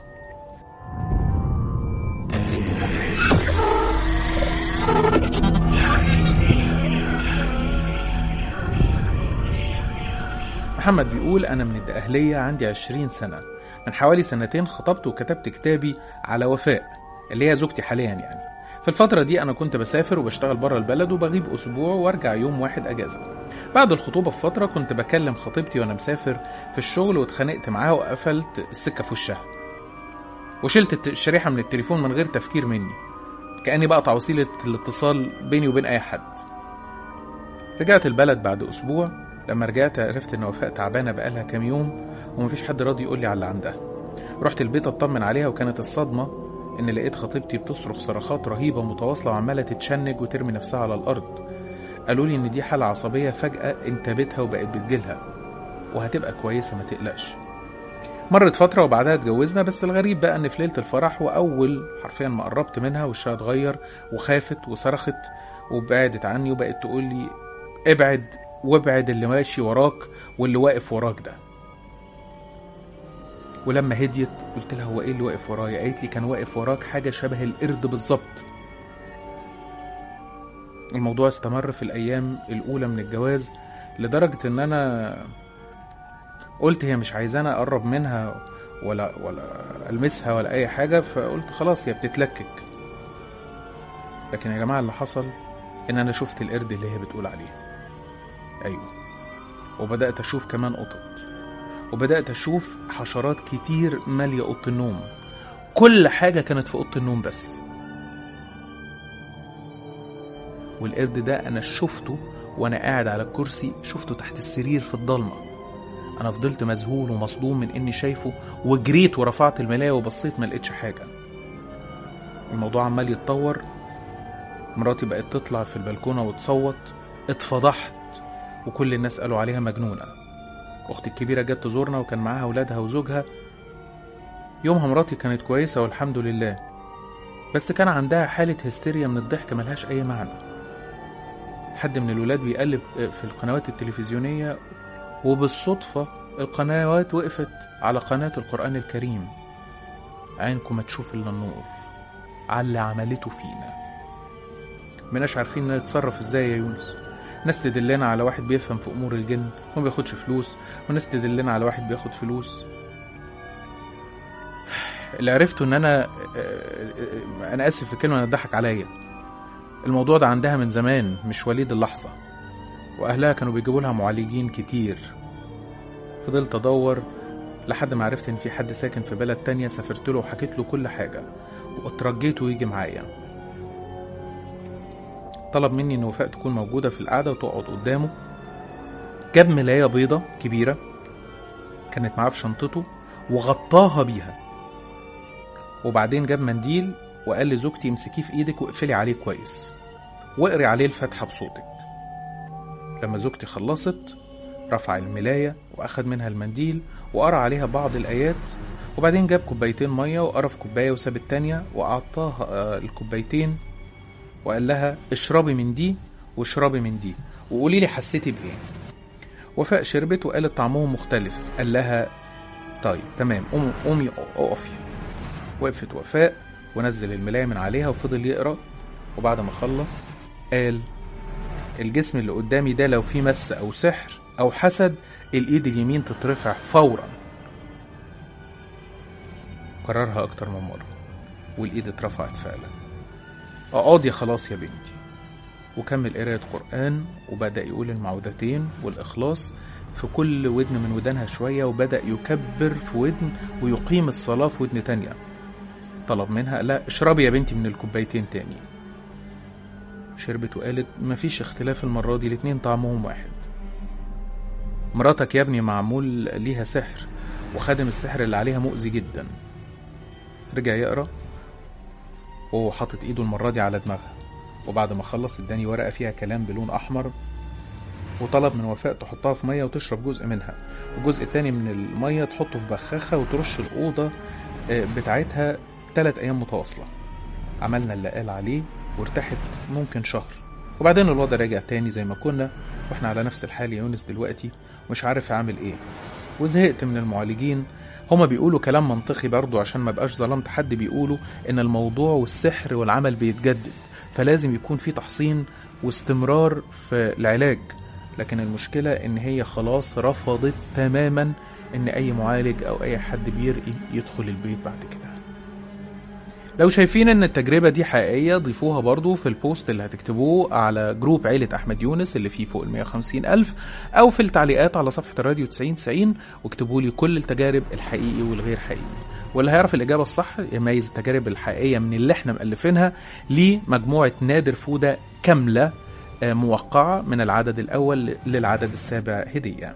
محمد بيقول أنا من الدقهلية عندي عشرين سنة من حوالي سنتين خطبت وكتبت كتابي على وفاء اللي هي زوجتي حاليا يعني في الفترة دي أنا كنت بسافر وبشتغل بره البلد وبغيب أسبوع وأرجع يوم واحد أجازة بعد الخطوبة بفترة كنت بكلم خطيبتي وأنا مسافر في الشغل واتخانقت معاها وقفلت السكة في وشها وشلت الت- الشريحة من التليفون من غير تفكير مني كأني بقطع وسيلة الاتصال بيني وبين أي حد رجعت البلد بعد أسبوع لما رجعت عرفت إن وفاء تعبانة بقالها كام يوم ومفيش حد راضي يقول لي على اللي عندها رحت البيت أطمن عليها وكانت الصدمة إن لقيت خطيبتي بتصرخ صرخات رهيبة متواصلة وعمالة تتشنج وترمي نفسها على الأرض قالوا لي إن دي حالة عصبية فجأة انتابتها وبقت بتجيلها وهتبقى كويسة ما تقلقش مرت فترة وبعدها اتجوزنا بس الغريب بقى إن في ليلة الفرح وأول حرفيا ما قربت منها وشها اتغير وخافت وصرخت وبعدت عني وبقت تقول لي ابعد وابعد اللي ماشي وراك واللي واقف وراك ده ولما هديت قلت لها هو ايه اللي واقف ورايا قالت لي كان واقف وراك حاجة شبه القرد بالظبط الموضوع استمر في الأيام الأولى من الجواز لدرجة إن أنا قلت هي مش عايزاني أقرب منها ولا ولا ألمسها ولا أي حاجة فقلت خلاص هي بتتلكك لكن يا جماعة اللي حصل إن أنا شفت القرد اللي هي بتقول عليه أيوه وبدأت أشوف كمان قطط وبدأت أشوف حشرات كتير مالية أوضة النوم كل حاجة كانت في أوضة النوم بس والقرد ده أنا شفته وأنا قاعد على الكرسي شفته تحت السرير في الضلمة أنا فضلت مذهول ومصدوم من إني شايفه وجريت ورفعت الملاية وبصيت ما لقيتش حاجة الموضوع عمال يتطور مراتي بقت تطلع في البلكونة وتصوت اتفضحت وكل الناس قالوا عليها مجنونة أختي الكبيرة جت تزورنا وكان معاها أولادها وزوجها يومها مراتي كانت كويسة والحمد لله بس كان عندها حالة هستيريا من الضحك ملهاش أي معنى حد من الولاد بيقلب في القنوات التلفزيونية وبالصدفة القنوات وقفت على قناة القرآن الكريم عينكم ما تشوف إلا النور على اللي عملته فينا مناش عارفين نتصرف ازاي يا يونس ناس تدلنا على واحد بيفهم في امور الجن وما بياخدش فلوس وناس تدلنا على واحد بياخد فلوس اللي عرفته ان انا انا اسف في الكلمه انا اتضحك عليا الموضوع ده عندها من زمان مش وليد اللحظه واهلها كانوا بيجيبوا لها معالجين كتير فضلت ادور لحد ما عرفت ان في حد ساكن في بلد تانية سافرت له وحكيت له كل حاجه واترجيته يجي معايا طلب مني ان وفاء تكون موجودة في القعدة وتقعد قدامه جاب ملاية بيضة كبيرة كانت معاه في شنطته وغطاها بيها وبعدين جاب منديل وقال لزوجتي امسكيه في ايدك واقفلي عليه كويس واقري عليه الفاتحة بصوتك لما زوجتي خلصت رفع الملاية وأخد منها المنديل وقرأ عليها بعض الآيات وبعدين جاب كوبايتين مية وقرا في كوباية وساب التانية وأعطاها الكوبايتين وقال لها اشربي من دي واشربي من دي وقولي لي حسيتي بايه وفاء شربت وقالت طعمهم مختلف قال لها طيب تمام قومي قومي اقفي وقفت وفاء ونزل الملاية من عليها وفضل يقرا وبعد ما خلص قال الجسم اللي قدامي ده لو فيه مس او سحر او حسد الايد اليمين تترفع فورا كررها اكتر من مره والايد اترفعت فعلا اقعدي خلاص يا بنتي وكمل قراية قرآن وبدأ يقول المعوذتين والإخلاص في كل ودن من ودانها شوية وبدأ يكبر في ودن ويقيم الصلاة في ودن تانية طلب منها لا اشربي يا بنتي من الكوبايتين تاني شربت وقالت مفيش اختلاف المرة دي الاتنين طعمهم واحد مراتك يا ابني معمول ليها سحر وخادم السحر اللي عليها مؤذي جدا رجع يقرا وهو حاطط ايده المرة دي على دماغها وبعد ما خلص اداني ورقة فيها كلام بلون أحمر وطلب من وفاء تحطها في مية وتشرب جزء منها والجزء التاني من المية تحطه في بخاخة وترش الأوضة آه، بتاعتها تلات أيام متواصلة عملنا اللي قال عليه وارتحت ممكن شهر وبعدين الوضع رجع تاني زي ما كنا واحنا على نفس الحال يا يونس دلوقتي ومش عارف اعمل ايه وزهقت من المعالجين هما بيقولوا كلام منطقي برضو عشان ما بقاش ظلمت حد بيقولوا ان الموضوع والسحر والعمل بيتجدد فلازم يكون في تحصين واستمرار في العلاج لكن المشكلة ان هي خلاص رفضت تماما ان اي معالج او اي حد بيرقي يدخل البيت بعد كده لو شايفين ان التجربة دي حقيقية ضيفوها برضو في البوست اللي هتكتبوه على جروب عيلة احمد يونس اللي فيه فوق ال 150 الف او في التعليقات على صفحة الراديو 9090 واكتبوا لي كل التجارب الحقيقي والغير حقيقي واللي هيعرف الاجابة الصح يميز التجارب الحقيقية من اللي احنا مألفينها لمجموعة نادر فودة كاملة آه، موقعة من العدد الأول للعدد السابع هدية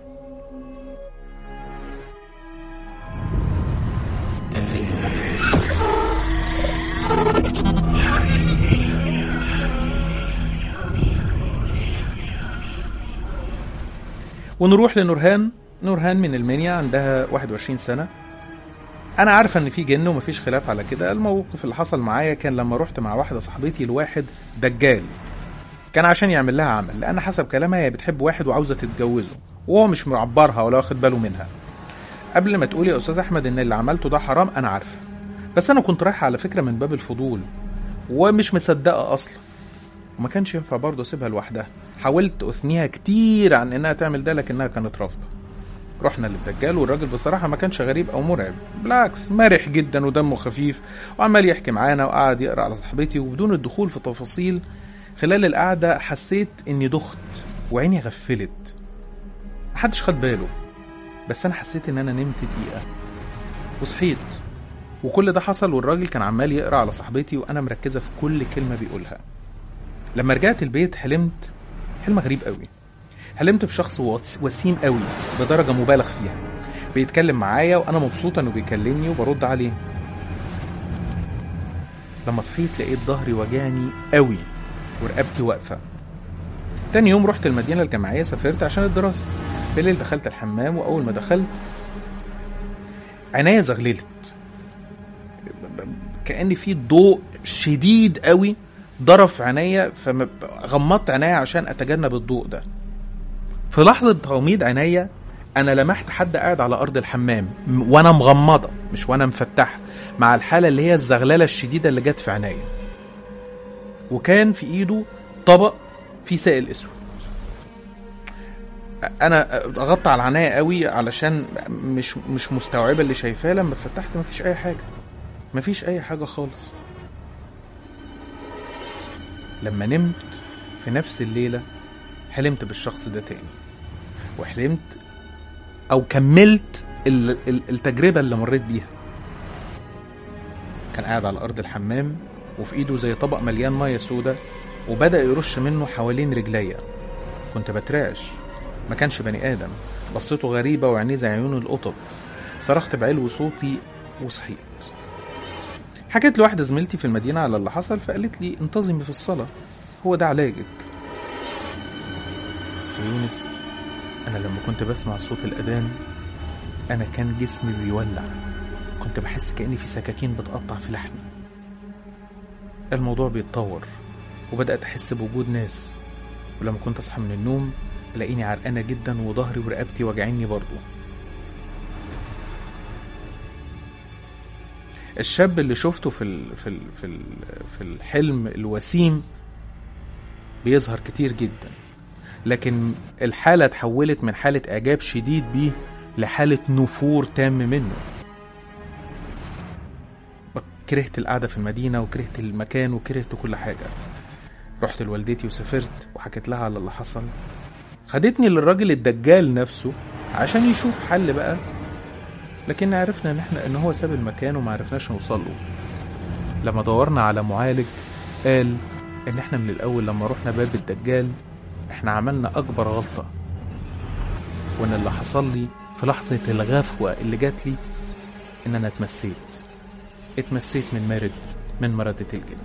ونروح لنورهان نورهان من المنيا عندها 21 سنة أنا عارفة إن في جن ومفيش خلاف على كده الموقف اللي حصل معايا كان لما رحت مع واحدة صاحبتي لواحد دجال كان عشان يعمل لها عمل لأن حسب كلامها هي بتحب واحد وعاوزة تتجوزه وهو مش معبرها ولا واخد باله منها قبل ما تقولي يا أستاذ أحمد إن اللي عملته ده حرام أنا عارفة بس أنا كنت رايحة على فكرة من باب الفضول ومش مصدقة أصلا وما كانش ينفع برضه اسيبها لوحدها حاولت اثنيها كتير عن انها تعمل ده لكنها كانت رافضه رحنا للدجال والراجل بصراحة ما كانش غريب أو مرعب بالعكس مرح جدا ودمه خفيف وعمال يحكي معانا وقعد يقرأ على صاحبتي وبدون الدخول في تفاصيل خلال القعدة حسيت إني دخت وعيني غفلت محدش خد باله بس أنا حسيت إن أنا نمت دقيقة وصحيت وكل ده حصل والراجل كان عمال يقرأ على صاحبتي وأنا مركزة في كل كلمة بيقولها لما رجعت البيت حلمت حلم غريب قوي حلمت بشخص وس- وسيم قوي بدرجة مبالغ فيها بيتكلم معايا وأنا مبسوطة إنه بيكلمني وبرد عليه لما صحيت لقيت ظهري وجعني قوي ورقبتي واقفة تاني يوم رحت المدينة الجامعية سافرت عشان الدراسة بالليل دخلت الحمام وأول ما دخلت عينيا زغللت كأن في ضوء شديد قوي ضرب في عينيا فغمضت عينيا عشان اتجنب الضوء ده في لحظة تغميض عينيا انا لمحت حد قاعد على ارض الحمام م- وانا مغمضة مش وانا مفتحة مع الحالة اللي هي الزغللة الشديدة اللي جت في عينيا وكان في ايده طبق فيه سائل اسود انا ضغطت على عينيا قوي علشان مش مش مستوعبه اللي شايفاه لما فتحت مفيش اي حاجه مفيش اي حاجه خالص لما نمت في نفس الليلة حلمت بالشخص ده تاني وحلمت أو كملت ال- ال- التجربة اللي مريت بيها كان قاعد على أرض الحمام وفي إيده زي طبق مليان مية سودة وبدأ يرش منه حوالين رجليا كنت بترعش ما كانش بني آدم بصيته غريبة وعينيه زي عيون القطط صرخت بعلو صوتي وصحيت حكيت لواحدة زميلتي في المدينة على اللي حصل فقالت لي انتظمي في الصلاة هو ده علاجك بس يا يونس أنا لما كنت بسمع صوت الأذان أنا كان جسمي بيولع كنت بحس كأني في سكاكين بتقطع في لحمي الموضوع بيتطور وبدأت أحس بوجود ناس ولما كنت أصحى من النوم ألاقيني عرقانة جدا وظهري ورقبتي واجعيني برضه الشاب اللي شفته في ال في ال في ال في الحلم الوسيم بيظهر كتير جدا لكن الحالة اتحولت من حالة إعجاب شديد بيه لحالة نفور تام منه كرهت القعدة في المدينة وكرهت المكان وكرهت كل حاجة رحت لوالدتي وسافرت وحكيت لها على اللي حصل خدتني للراجل الدجال نفسه عشان يشوف حل بقى لكن عرفنا ان احنا ان هو ساب المكان وما عرفناش نوصل له لما دورنا على معالج قال ان احنا من الاول لما رحنا باب الدجال احنا عملنا اكبر غلطة وان اللي حصل لي في لحظة الغفوة اللي جات لي ان انا اتمسيت اتمسيت من مارد من مردة الجن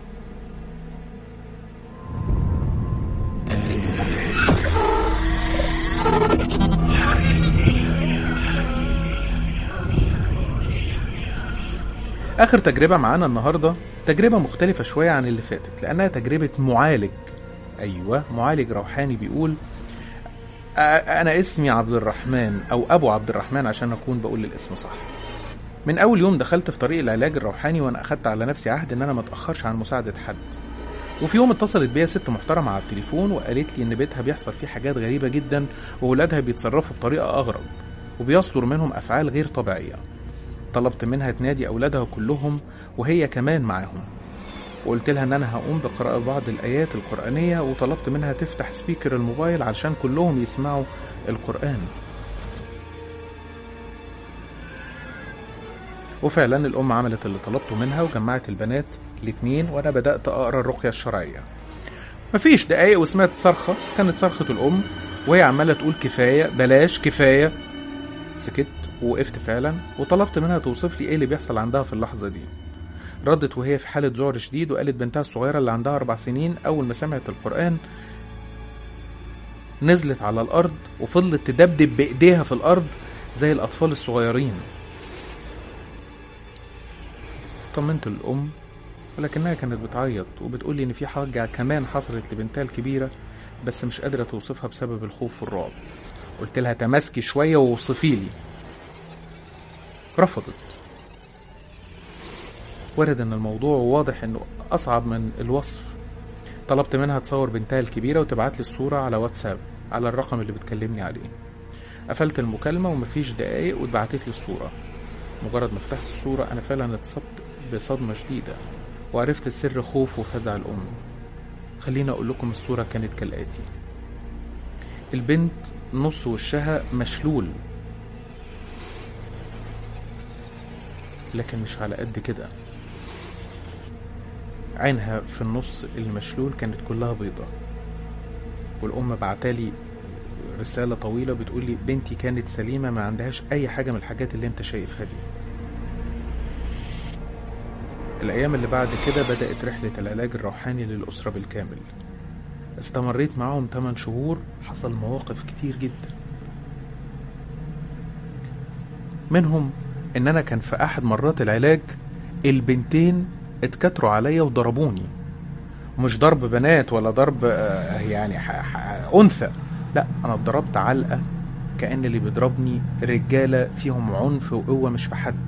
آخر تجربة معانا النهاردة تجربة مختلفة شوية عن اللي فاتت لأنها تجربة معالج أيوة معالج روحاني بيقول "أ- أنا اسمي عبد الرحمن أو أبو عبد الرحمن عشان أكون بقول الاسم صح من أول يوم دخلت في طريق العلاج الروحاني وأنا أخدت على نفسي عهد إن أنا ما أتأخرش عن مساعدة حد وفي يوم اتصلت بيا ست محترمة على التليفون وقالت لي إن بيتها بيحصل فيه حاجات غريبة جدا وولادها بيتصرفوا بطريقة أغرب وبيصدر منهم أفعال غير طبيعية طلبت منها تنادي أولادها كلهم وهي كمان معاهم وقلت لها إن أنا هقوم بقراءة بعض الآيات القرآنية وطلبت منها تفتح سبيكر الموبايل علشان كلهم يسمعوا القرآن وفعلا الأم عملت اللي طلبته منها وجمعت البنات الاتنين وأنا بدأت أقرأ الرقية الشرعية مفيش دقايق وسمعت صرخة كانت صرخة الأم وهي عمالة تقول كفاية بلاش كفاية سكت ووقفت فعلا وطلبت منها توصف لي ايه اللي بيحصل عندها في اللحظة دي ردت وهي في حالة ذعر شديد وقالت بنتها الصغيرة اللي عندها أربع سنين أول ما سمعت القرآن نزلت على الأرض وفضلت تدبدب بإيديها في الأرض زي الأطفال الصغيرين طمنت الأم ولكنها كانت بتعيط وبتقول لي إن في حاجة كمان حصلت لبنتها الكبيرة بس مش قادرة توصفها بسبب الخوف والرعب قلت لها تماسكي شوية ووصفي لي رفضت ورد ان الموضوع واضح انه اصعب من الوصف طلبت منها تصور بنتها الكبيرة وتبعت لي الصورة على واتساب على الرقم اللي بتكلمني عليه قفلت المكالمة ومفيش دقايق واتبعتت لي الصورة مجرد ما فتحت الصورة أنا فعلا اتصبت بصدمة شديدة وعرفت سر خوف وفزع الأم خليني أقول لكم الصورة كانت كالآتي البنت نص وشها مشلول لكن مش على قد كده عينها في النص المشلول كانت كلها بيضة والأم بعتالي رسالة طويلة بتقول لي بنتي كانت سليمة ما عندهاش أي حاجة من الحاجات اللي أنت شايفها دي الأيام اللي بعد كده بدأت رحلة العلاج الروحاني للأسرة بالكامل استمريت معاهم 8 شهور حصل مواقف كتير جدا منهم ان انا كان في احد مرات العلاج البنتين اتكتروا عليا وضربوني مش ضرب بنات ولا ضرب آه، يعني ح- ح- انثى لا انا اتضربت علقه كان اللي بيضربني رجاله فيهم عنف وقوه مش في حد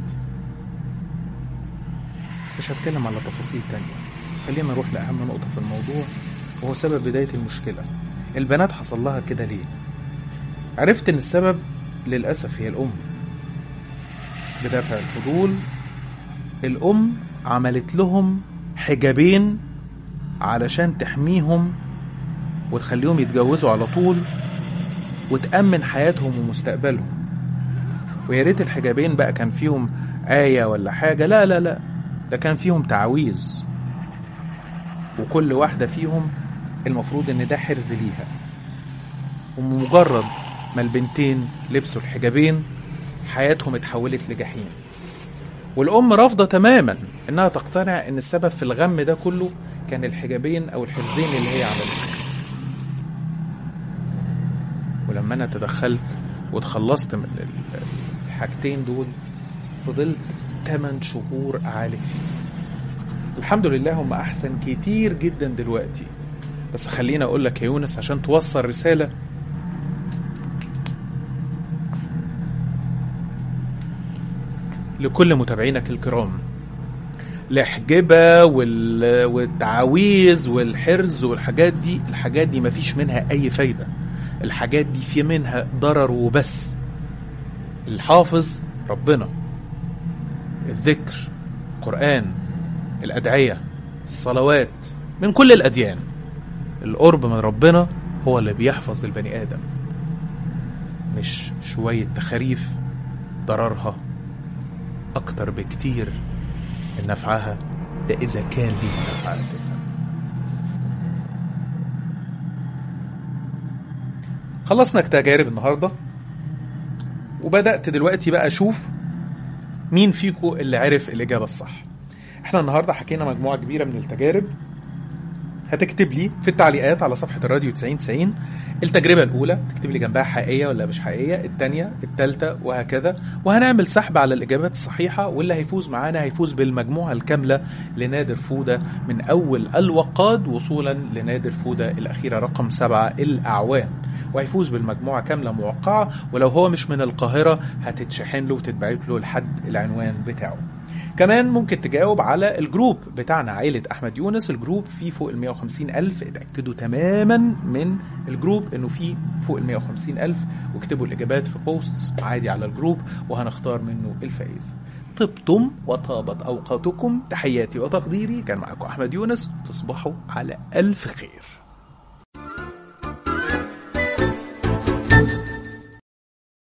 مش هتكلم على تفاصيل تانية خلينا نروح لأهم نقطة في الموضوع وهو سبب بداية المشكلة البنات حصل لها كده ليه عرفت ان السبب للأسف هي الأم بدافع الفضول الأم عملت لهم حجابين علشان تحميهم وتخليهم يتجوزوا على طول وتأمن حياتهم ومستقبلهم ويا ريت الحجابين بقى كان فيهم آية ولا حاجة لا لا لا ده كان فيهم تعويذ وكل واحدة فيهم المفروض إن ده حرز ليها ومجرد ما البنتين لبسوا الحجابين حياتهم اتحولت لجحيم والأم رافضة تماما إنها تقتنع إن السبب في الغم ده كله كان الحجابين أو الحرزين اللي هي عملتهم ولما أنا تدخلت وتخلصت من ال- الحاجتين دول فضلت 8 شهور أعالج فيه الحمد لله هم أحسن كتير جدا دلوقتي بس خليني أقول لك يا يونس عشان توصل رسالة لكل متابعينك الكرام الحجبة وال... والتعاويذ والحرز والحاجات دي الحاجات دي مفيش منها أي فايدة الحاجات دي في منها ضرر وبس الحافظ ربنا الذكر القرآن الأدعية الصلوات من كل الأديان القرب من ربنا هو اللي بيحفظ البني آدم مش شوية تخاريف ضررها أكتر بكتير من نفعها ده إذا كان ليه نفع أساسا خلصنا تجارب النهاردة وبدأت دلوقتي بقى أشوف مين فيكم اللي عرف الإجابة الصح احنا النهاردة حكينا مجموعة كبيرة من التجارب هتكتب لي في التعليقات على صفحة الراديو 9090 التجربة الأولى تكتب لي جنبها حقيقية ولا مش حقيقية الثانية الثالثة وهكذا وهنعمل سحب على الإجابات الصحيحة واللي هيفوز معانا هيفوز بالمجموعة الكاملة لنادر فودة من أول الوقاد وصولا لنادر فودة الأخيرة رقم سبعة الأعوان وهيفوز بالمجموعة كاملة موقعة ولو هو مش من القاهرة هتتشحن له وتتبعت له لحد العنوان بتاعه كمان ممكن تجاوب على الجروب بتاعنا عائلة أحمد يونس الجروب فيه فوق ال 150 ألف اتأكدوا تماما من الجروب إنه فيه فوق ال 150 ألف واكتبوا الإجابات في بوستس عادي على الجروب وهنختار منه الفائز طبتم وطابت أوقاتكم تحياتي وتقديري كان معكم أحمد يونس تصبحوا على ألف خير